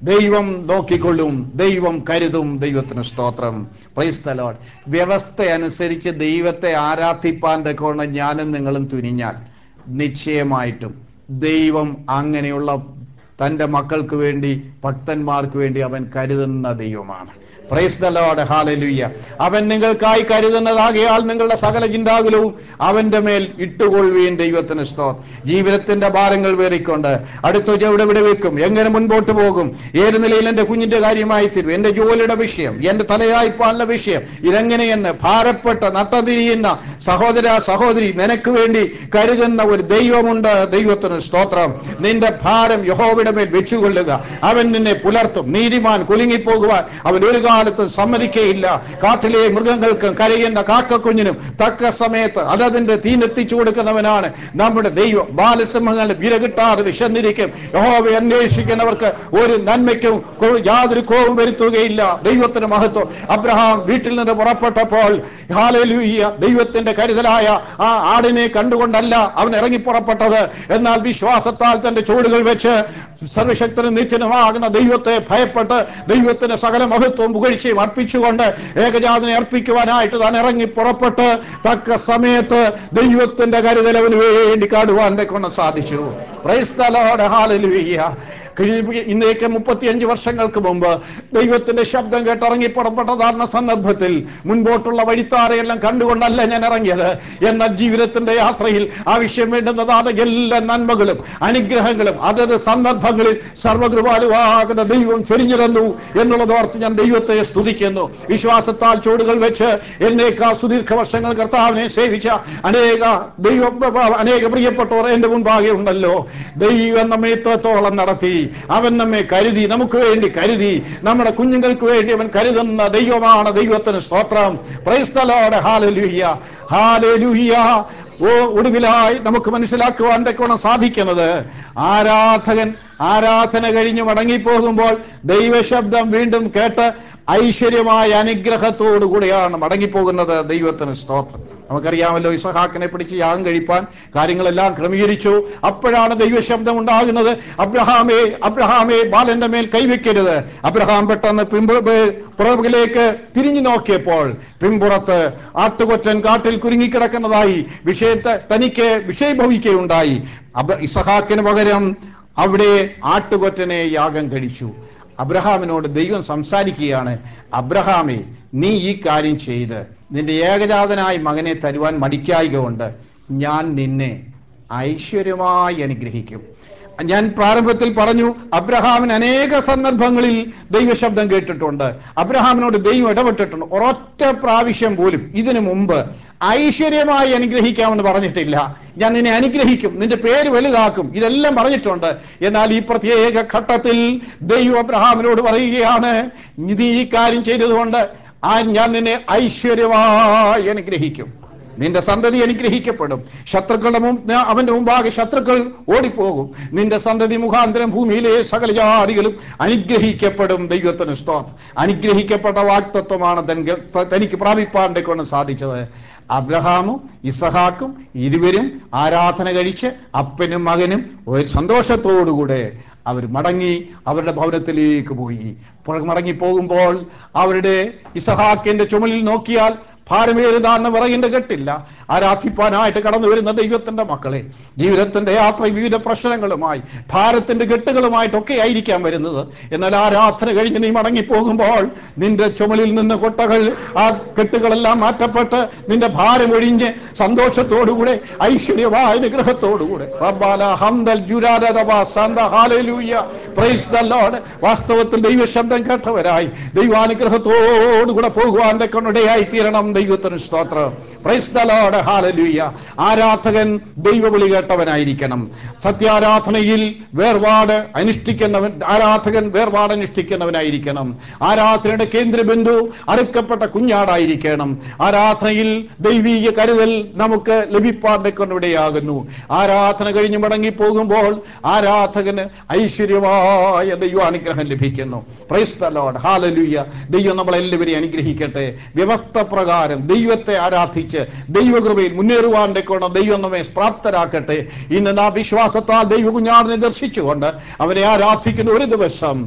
ദൈവം നോക്കിക്കൊള്ളും ദൈവം കരുതും ദൈവത്തിന് സ്തോത്രം പ്രൈസ് the Lord. വ്യവസ്ഥ അനുസരിച്ച് ദൈവത്തെ ആരാധിപ്പാൻ തക്കോണം ഞാനും നിങ്ങളും തുനിഞ്ഞാൽ നിശ്ചയമായിട്ടും ദൈവം അങ്ങനെയുള്ള തൻ്റെ മക്കൾക്ക് വേണ്ടി ഭക്തന്മാർക്ക് വേണ്ടി അവൻ കരുതുന്ന ദൈവമാണ് പ്രൈസ് ദ ലോർഡ് ഹാലലുയ്യ അവൻ നിങ്ങൾക്കായി കരുതുന്നതാകിയാൽ നിങ്ങളുടെ സകല ചിന്താകുലവും അവന്റെ മേൽ ഇട്ടുകൊള്ളുകയും ദൈവത്തിന് സ്തോത്രം ജീവിതത്തിന്റെ ഭാരങ്ങൾ വേറിക്കൊണ്ട് അടുത്ത എവിടെ ഇവിടെ വെക്കും എങ്ങനെ മുൻപോട്ട് പോകും ഏത് നിലയിൽ എന്റെ കുഞ്ഞിന്റെ കാര്യമായി തരും എന്റെ ജോലിയുടെ വിഷയം എന്റെ തലയായിപ്പാനുള്ള വിഷയം ഇതെങ്ങനെയെന്ന് ഭാരപ്പെട്ട നട്ടതിരിയുന്ന സഹോദര സഹോദരി നിനക്ക് വേണ്ടി കരുതുന്ന ഒരു ദൈവമുണ്ട് ദൈവത്തിന് സ്തോത്രം നിന്റെ ഭാരം യഹോവയുടെ മേൽ വെച്ചുകൊള്ളുക അവൻ നിന്നെ പുലർത്തും നീതിമാൻ കുലുങ്ങിപ്പോകുവാൻ അവൻ ഒരു കാലത്തും സമ്മതിക്കുകയില്ല കാട്ടിലെ മൃഗങ്ങൾക്കും കരയുന്ന കാക്കക്കുഞ്ഞിനും തക്ക സമയത്ത് അതതിന്റെ തീനെത്തിച്ചു കൊടുക്കുന്നവനാണ് നമ്മുടെ ദൈവം ബാലസിംഹങ്ങളുടെ വില കിട്ടാതെ വിശന്നിരിക്കും യഹോവയെ അന്വേഷിക്കുന്നവർക്ക് ഒരു നന്മയ്ക്കും കൊ- യാതൊരു കോവും വരുത്തുകയില്ല ദൈവത്തിന് മഹത്വം അബ്രഹാം വീട്ടിൽ നിന്ന് പുറപ്പെട്ടപ്പോൾ ഹാലലൂയ്യ ദൈവത്തിന്റെ കരുതലായ ആ ആടിനെ കണ്ടുകൊണ്ടല്ല അവൻ ഇറങ്ങി പുറപ്പെട്ടത് എന്നാൽ വിശ്വാസത്താൽ തന്റെ ചുവടുകൾ വെച്ച് സർവശക്തനും നിത്യനുമാകുന്ന ദൈവത്തെ ഭയപ്പെട്ട് ദൈവത്തിന് സകല മഹത്വവും പുകഴ്ചയും അർപ്പിച്ചുകൊണ്ട് ഏകജാതനെ അർപ്പിക്കുവാനായിട്ട് താൻ ഇറങ്ങി പുറപ്പെട്ട് തക്ക സമയത്ത് ദൈവത്തിന്റെ കരുതൽ അവന് വേണ്ടി കാടുവാൻ കൊണ്ട് സാധിച്ചു Praise the Lord. Hallelujah. കഴി- ഇന്നേക്ക് മുപ്പത്തിയഞ്ച് വർഷങ്ങൾക്ക് മുമ്പ് ദൈവത്തിന്റെ ശബ്ദം കേട്ടിറങ്ങി പുറപ്പെട്ടതാർന്ന സന്ദർഭത്തിൽ മുൻപോട്ടുള്ള വഴിത്താരയെല്ലാം കണ്ടുകൊണ്ടല്ല ഞാൻ ഇറങ്ങിയത് എന്നാൽ ജീവിതത്തിന്റെ യാത്രയിൽ ആവശ്യം വേണ്ടുന്നതാണ് എല്ലാ നന്മകളും അനുഗ്രഹങ്ങളും അതത് സന്ദർഭങ്ങളിൽ സർവകൃപാലുവാകുന്ന ദൈവം ചൊരിഞ്ഞു തന്നു എന്നുള്ളത് ഓർത്ത് ഞാൻ ദൈവത്തെ സ്തുതിക്കുന്നു വിശ്വാസത്താൽ ചൂടുകൾ വെച്ച് എന്നേക്കാൾ സുദീർഘ വർഷങ്ങൾ കർത്താവിനെ സേവിച്ച അനേക ദൈവ അനേക പ്രിയപ്പെട്ടവർ എന്റെ മുൻപാകെ ഉണ്ടല്ലോ ദൈവം നമ്മെ ഇത്രത്തോളം നടത്തി അവൻ നമ്മെ കരുതി നമുക്ക് വേണ്ടി കരുതി നമ്മുടെ കുഞ്ഞുങ്ങൾക്ക് വേണ്ടി അവൻ കരുതുന്ന ദൈവമാണ് ദൈവത്തിന് സ്തോത്രം പ്രൈസ്തലോടെ ഹാലലുയ്യ ഹാലലുയ്യ ഓ ഒടുവിലായി നമുക്ക് മനസ്സിലാക്കുവാൻ തക്കോണം സാധിക്കുന്നത് ആരാധകൻ ആരാധന കഴിഞ്ഞ് മടങ്ങിപ്പോകുമ്പോൾ ദൈവശബ്ദം വീണ്ടും കേട്ട് ഐശ്വര്യമായ അനുഗ്രഹത്തോടു കൂടിയാണ് മടങ്ങിപ്പോകുന്നത് ദൈവത്തിന് സ്തോത്രം നമുക്കറിയാമല്ലോ ഇസഹാക്കിനെ പിടിച്ച് യാഗം കഴിപ്പാൻ കാര്യങ്ങളെല്ലാം ക്രമീകരിച്ചു അപ്പോഴാണ് ദൈവശബ്ദം ഉണ്ടാകുന്നത് അബ്രഹാമേ അബ്രഹാമേ ബാലന്റെ മേൽ കൈവയ്ക്കരുത് അബ്രഹാം പെട്ടെന്ന് പിമ്പ് പുറകിലേക്ക് തിരിഞ്ഞു നോക്കിയപ്പോൾ പിമ്പുറത്ത് ആട്ടുകൊറ്റൻ കാട്ടിൽ കുരുങ്ങിക്കിടക്കുന്നതായി വിഷയത്തെ തനിക്ക് വിഷയഭവിക്കുകയുണ്ടായി അബ ഇസഹാക്കിന് പകരം അവിടെ ആട്ടുകൊറ്റനെ യാഗം കഴിച്ചു അബ്രഹാമിനോട് ദൈവം സംസാരിക്കുകയാണ് അബ്രഹാമേ നീ ഈ കാര്യം ചെയ്ത് നിന്റെ ഏകജാതനായ മകനെ തരുവാൻ മടിക്കായിക കൊണ്ട് ഞാൻ നിന്നെ ഐശ്വര്യമായി അനുഗ്രഹിക്കും ഞാൻ പ്രാരംഭത്തിൽ പറഞ്ഞു അബ്രഹാമിന് അനേക സന്ദർഭങ്ങളിൽ ദൈവശബ്ദം കേട്ടിട്ടുണ്ട് അബ്രഹാമിനോട് ദൈവം ഇടപെട്ടിട്ടുണ്ട് ഒരൊറ്റ പ്രാവശ്യം പോലും ഇതിനു മുമ്പ് ഐശ്വര്യമായി അനുഗ്രഹിക്കാമെന്ന് പറഞ്ഞിട്ടില്ല ഞാൻ നിന്നെ അനുഗ്രഹിക്കും നിന്റെ പേര് വലുതാക്കും ഇതെല്ലാം പറഞ്ഞിട്ടുണ്ട് എന്നാൽ ഈ പ്രത്യേക ഘട്ടത്തിൽ ദൈവം അബ്രഹാമിനോട് പറയുകയാണ് നീ ഈ കാര്യം ചെയ്തതുകൊണ്ട് ആ ഞാൻ നിന്നെ ഐശ്വര്യമായി അനുഗ്രഹിക്കും നിന്റെ സന്തതി അനുഗ്രഹിക്കപ്പെടും ശത്രുക്കളുടെ മുമ്പ് അവന്റെ മുമ്പാകെ ശത്രുക്കൾ ഓടിപ്പോകും നിന്റെ സന്തതി മുഖാന്തരം ഭൂമിയിലെ സകല ജാതികളും അനുഗ്രഹിക്കപ്പെടും ദൈവത്തിന് സ്തോത്രം അനുഗ്രഹിക്കപ്പെട്ട വാക്തത്വമാണ് തനിക്ക് തനിക്ക് പ്രാപിപ്പാൻ കൊണ്ട് സാധിച്ചത് അബ്രഹാമും ഇസഹാക്കും ഇരുവരും ആരാധന കഴിച്ച് അപ്പനും മകനും ഒരു സന്തോഷത്തോടുകൂടെ അവർ മടങ്ങി അവരുടെ ഭവനത്തിലേക്ക് പോയി അപ്പോൾ മടങ്ങി പോകുമ്പോൾ അവരുടെ ഇസഹാക്കിന്റെ ചുമലിൽ നോക്കിയാൽ ഭാരമേറുതാന്ന വിറകിന്റെ കെട്ടില്ല ആരാധിപ്പാനായിട്ട് കടന്നു വരുന്ന ദൈവത്തിന്റെ മക്കളെ ജീവിതത്തിന്റെ യാത്ര വിവിധ പ്രശ്നങ്ങളുമായി ഭാരത്തിന്റെ കെട്ടുകളുമായിട്ടൊക്കെ ആയിരിക്കാം വരുന്നത് എന്നാൽ ആരാധന കഴിഞ്ഞ് നീ മടങ്ങി പോകുമ്പോൾ നിന്റെ ചുമലിൽ നിന്ന് കൊട്ടകൾ ആ കെട്ടുകളെല്ലാം മാറ്റപ്പെട്ട് നിന്റെ ഭാരം ഒഴിഞ്ഞ് സന്തോഷത്തോടുകൂടെ ഐശ്വര്യമായ അനുഗ്രഹത്തോടുകൂടെ റബ്ബാല ഹംദൽ ജുരാദബ സന്ദ ഹാലലൂയ പ്രൈസ് ദ ലോർഡ് വാസ്തവത്തിൽ ദൈവശബ്ദം കേട്ടവരായി ദൈവാനുഗ്രഹത്തോടുകൂടെ പോകുവാൻ കൊണ്ടിടയായി തീരണം ദൈവത്തിന് സ്തോത്രം പ്രൈസ് ദ ലോർഡ് ഹാലലൂയ ആരാധകൻ ദൈവവിളി കേട്ടവനായിരിക്കണം സത്യാരാധനയിൽ വേർപാട് അനുഷ്ഠിക്കുന്നവൻ ആരാധകൻ വേർപാട് അനുഷ്ഠിക്കുന്നവനായിരിക്കണം ആരാധനയുടെ കേന്ദ്രബിന്ദു അറുക്കപ്പെട്ട കുഞ്ഞാടായിരിക്കണം ആരാധനയിൽ ദൈവീക കരുതൽ നമുക്ക് ലഭിപ്പാൻ കൊണ്ടിടയാകുന്നു ആരാധന കഴിഞ്ഞ് മടങ്ങി പോകുമ്പോൾ ആരാധകന് ഐശ്വര്യമായ ദൈവാനുഗ്രഹം ലഭിക്കുന്നു പ്രൈസ് ദ ലോർഡ് ഹാലലൂയ ദൈവം നമ്മളെല്ലാവരെയും അനുഗ്രഹിക്കട്ടെ വ്യവസ്ഥ പ്രകാരം ദൈവത്തെ ആരാധിച്ച് ദൈവകൃപയിൽ മുന്നേറുവാൻ കൊണ്ട് ദൈവം നമ്മെ പ്രാപ്തരാക്കട്ടെ ഇന്ന് നാം വിശ്വാസത്താൽ ദൈവ കുഞ്ഞാടിനെ ദർശിച്ചുകൊണ്ട് അവനെ ആരാധിക്കുന്ന ഒരു ദിവസം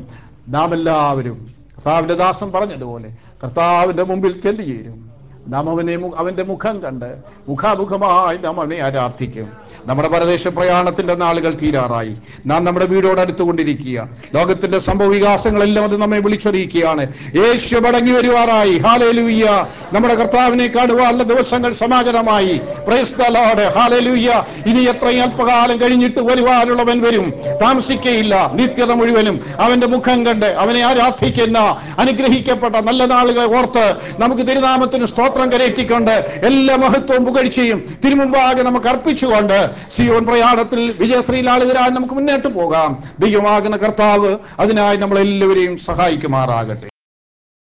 നാം എല്ലാവരും കർത്താവിന്റെ ദാസൻ പറഞ്ഞതുപോലെ കർത്താവിന്റെ മുമ്പിൽ ചെല്ലു ചേരും നാം അവനെ മു- അവന്റെ മുഖം കണ്ട് മുഖാമുഖമായി നാം അവനെ ആരാധിക്കും നമ്മുടെ പരദേശ പ്രയാണത്തിന്റെ നാളുകൾ തീരാറായി നാം നമ്മുടെ വീടോട് അടുത്തുകൊണ്ടിരിക്കുക ലോകത്തിന്റെ സംഭവ വികാസങ്ങളെല്ലാം അത് നമ്മെ വിളിച്ചറിയിക്കുകയാണ് യേശു മടങ്ങി വരുവാറായി ഹാലേലൂയ്യ നമ്മുടെ കർത്താവിനെ കാണുവാനുള്ള ദിവസങ്ങൾ സമാഗതമായി Praise the Lord. ഹാലേലൂയ്യ ഇനി എത്രയും അല്പകാലം കഴിഞ്ഞിട്ട് വരുവാനുള്ളവൻ വരും താമസിക്കയില്ല നിത്യത മുഴുവനും അവന്റെ മുഖം കണ്ട് അവനെ ആരാധിക്കുന്ന അനുഗ്രഹിക്കപ്പെട്ട നല്ല നാളുകളെ ഓർത്ത് നമുക്ക് തിരുനാമത്തിന് സ്തോത്രം കരയറ്റിക്കൊണ്ട് എല്ലാ മഹത്വവും പുകഴ്ചയും തിരുമുമ്പാകെ നമുക്ക് അർപ്പിച്ചുകൊണ്ട് സിയോൻ പ്രയാണത്തിൽ വിജയശ്രീലാളിതരായി നമുക്ക് മുന്നോട്ട് പോകാം ദൈവമാകുന്ന കർത്താവ് അതിനായി നമ്മളെല്ലാവരെയും സഹായിക്കുമാറാകട്ടെ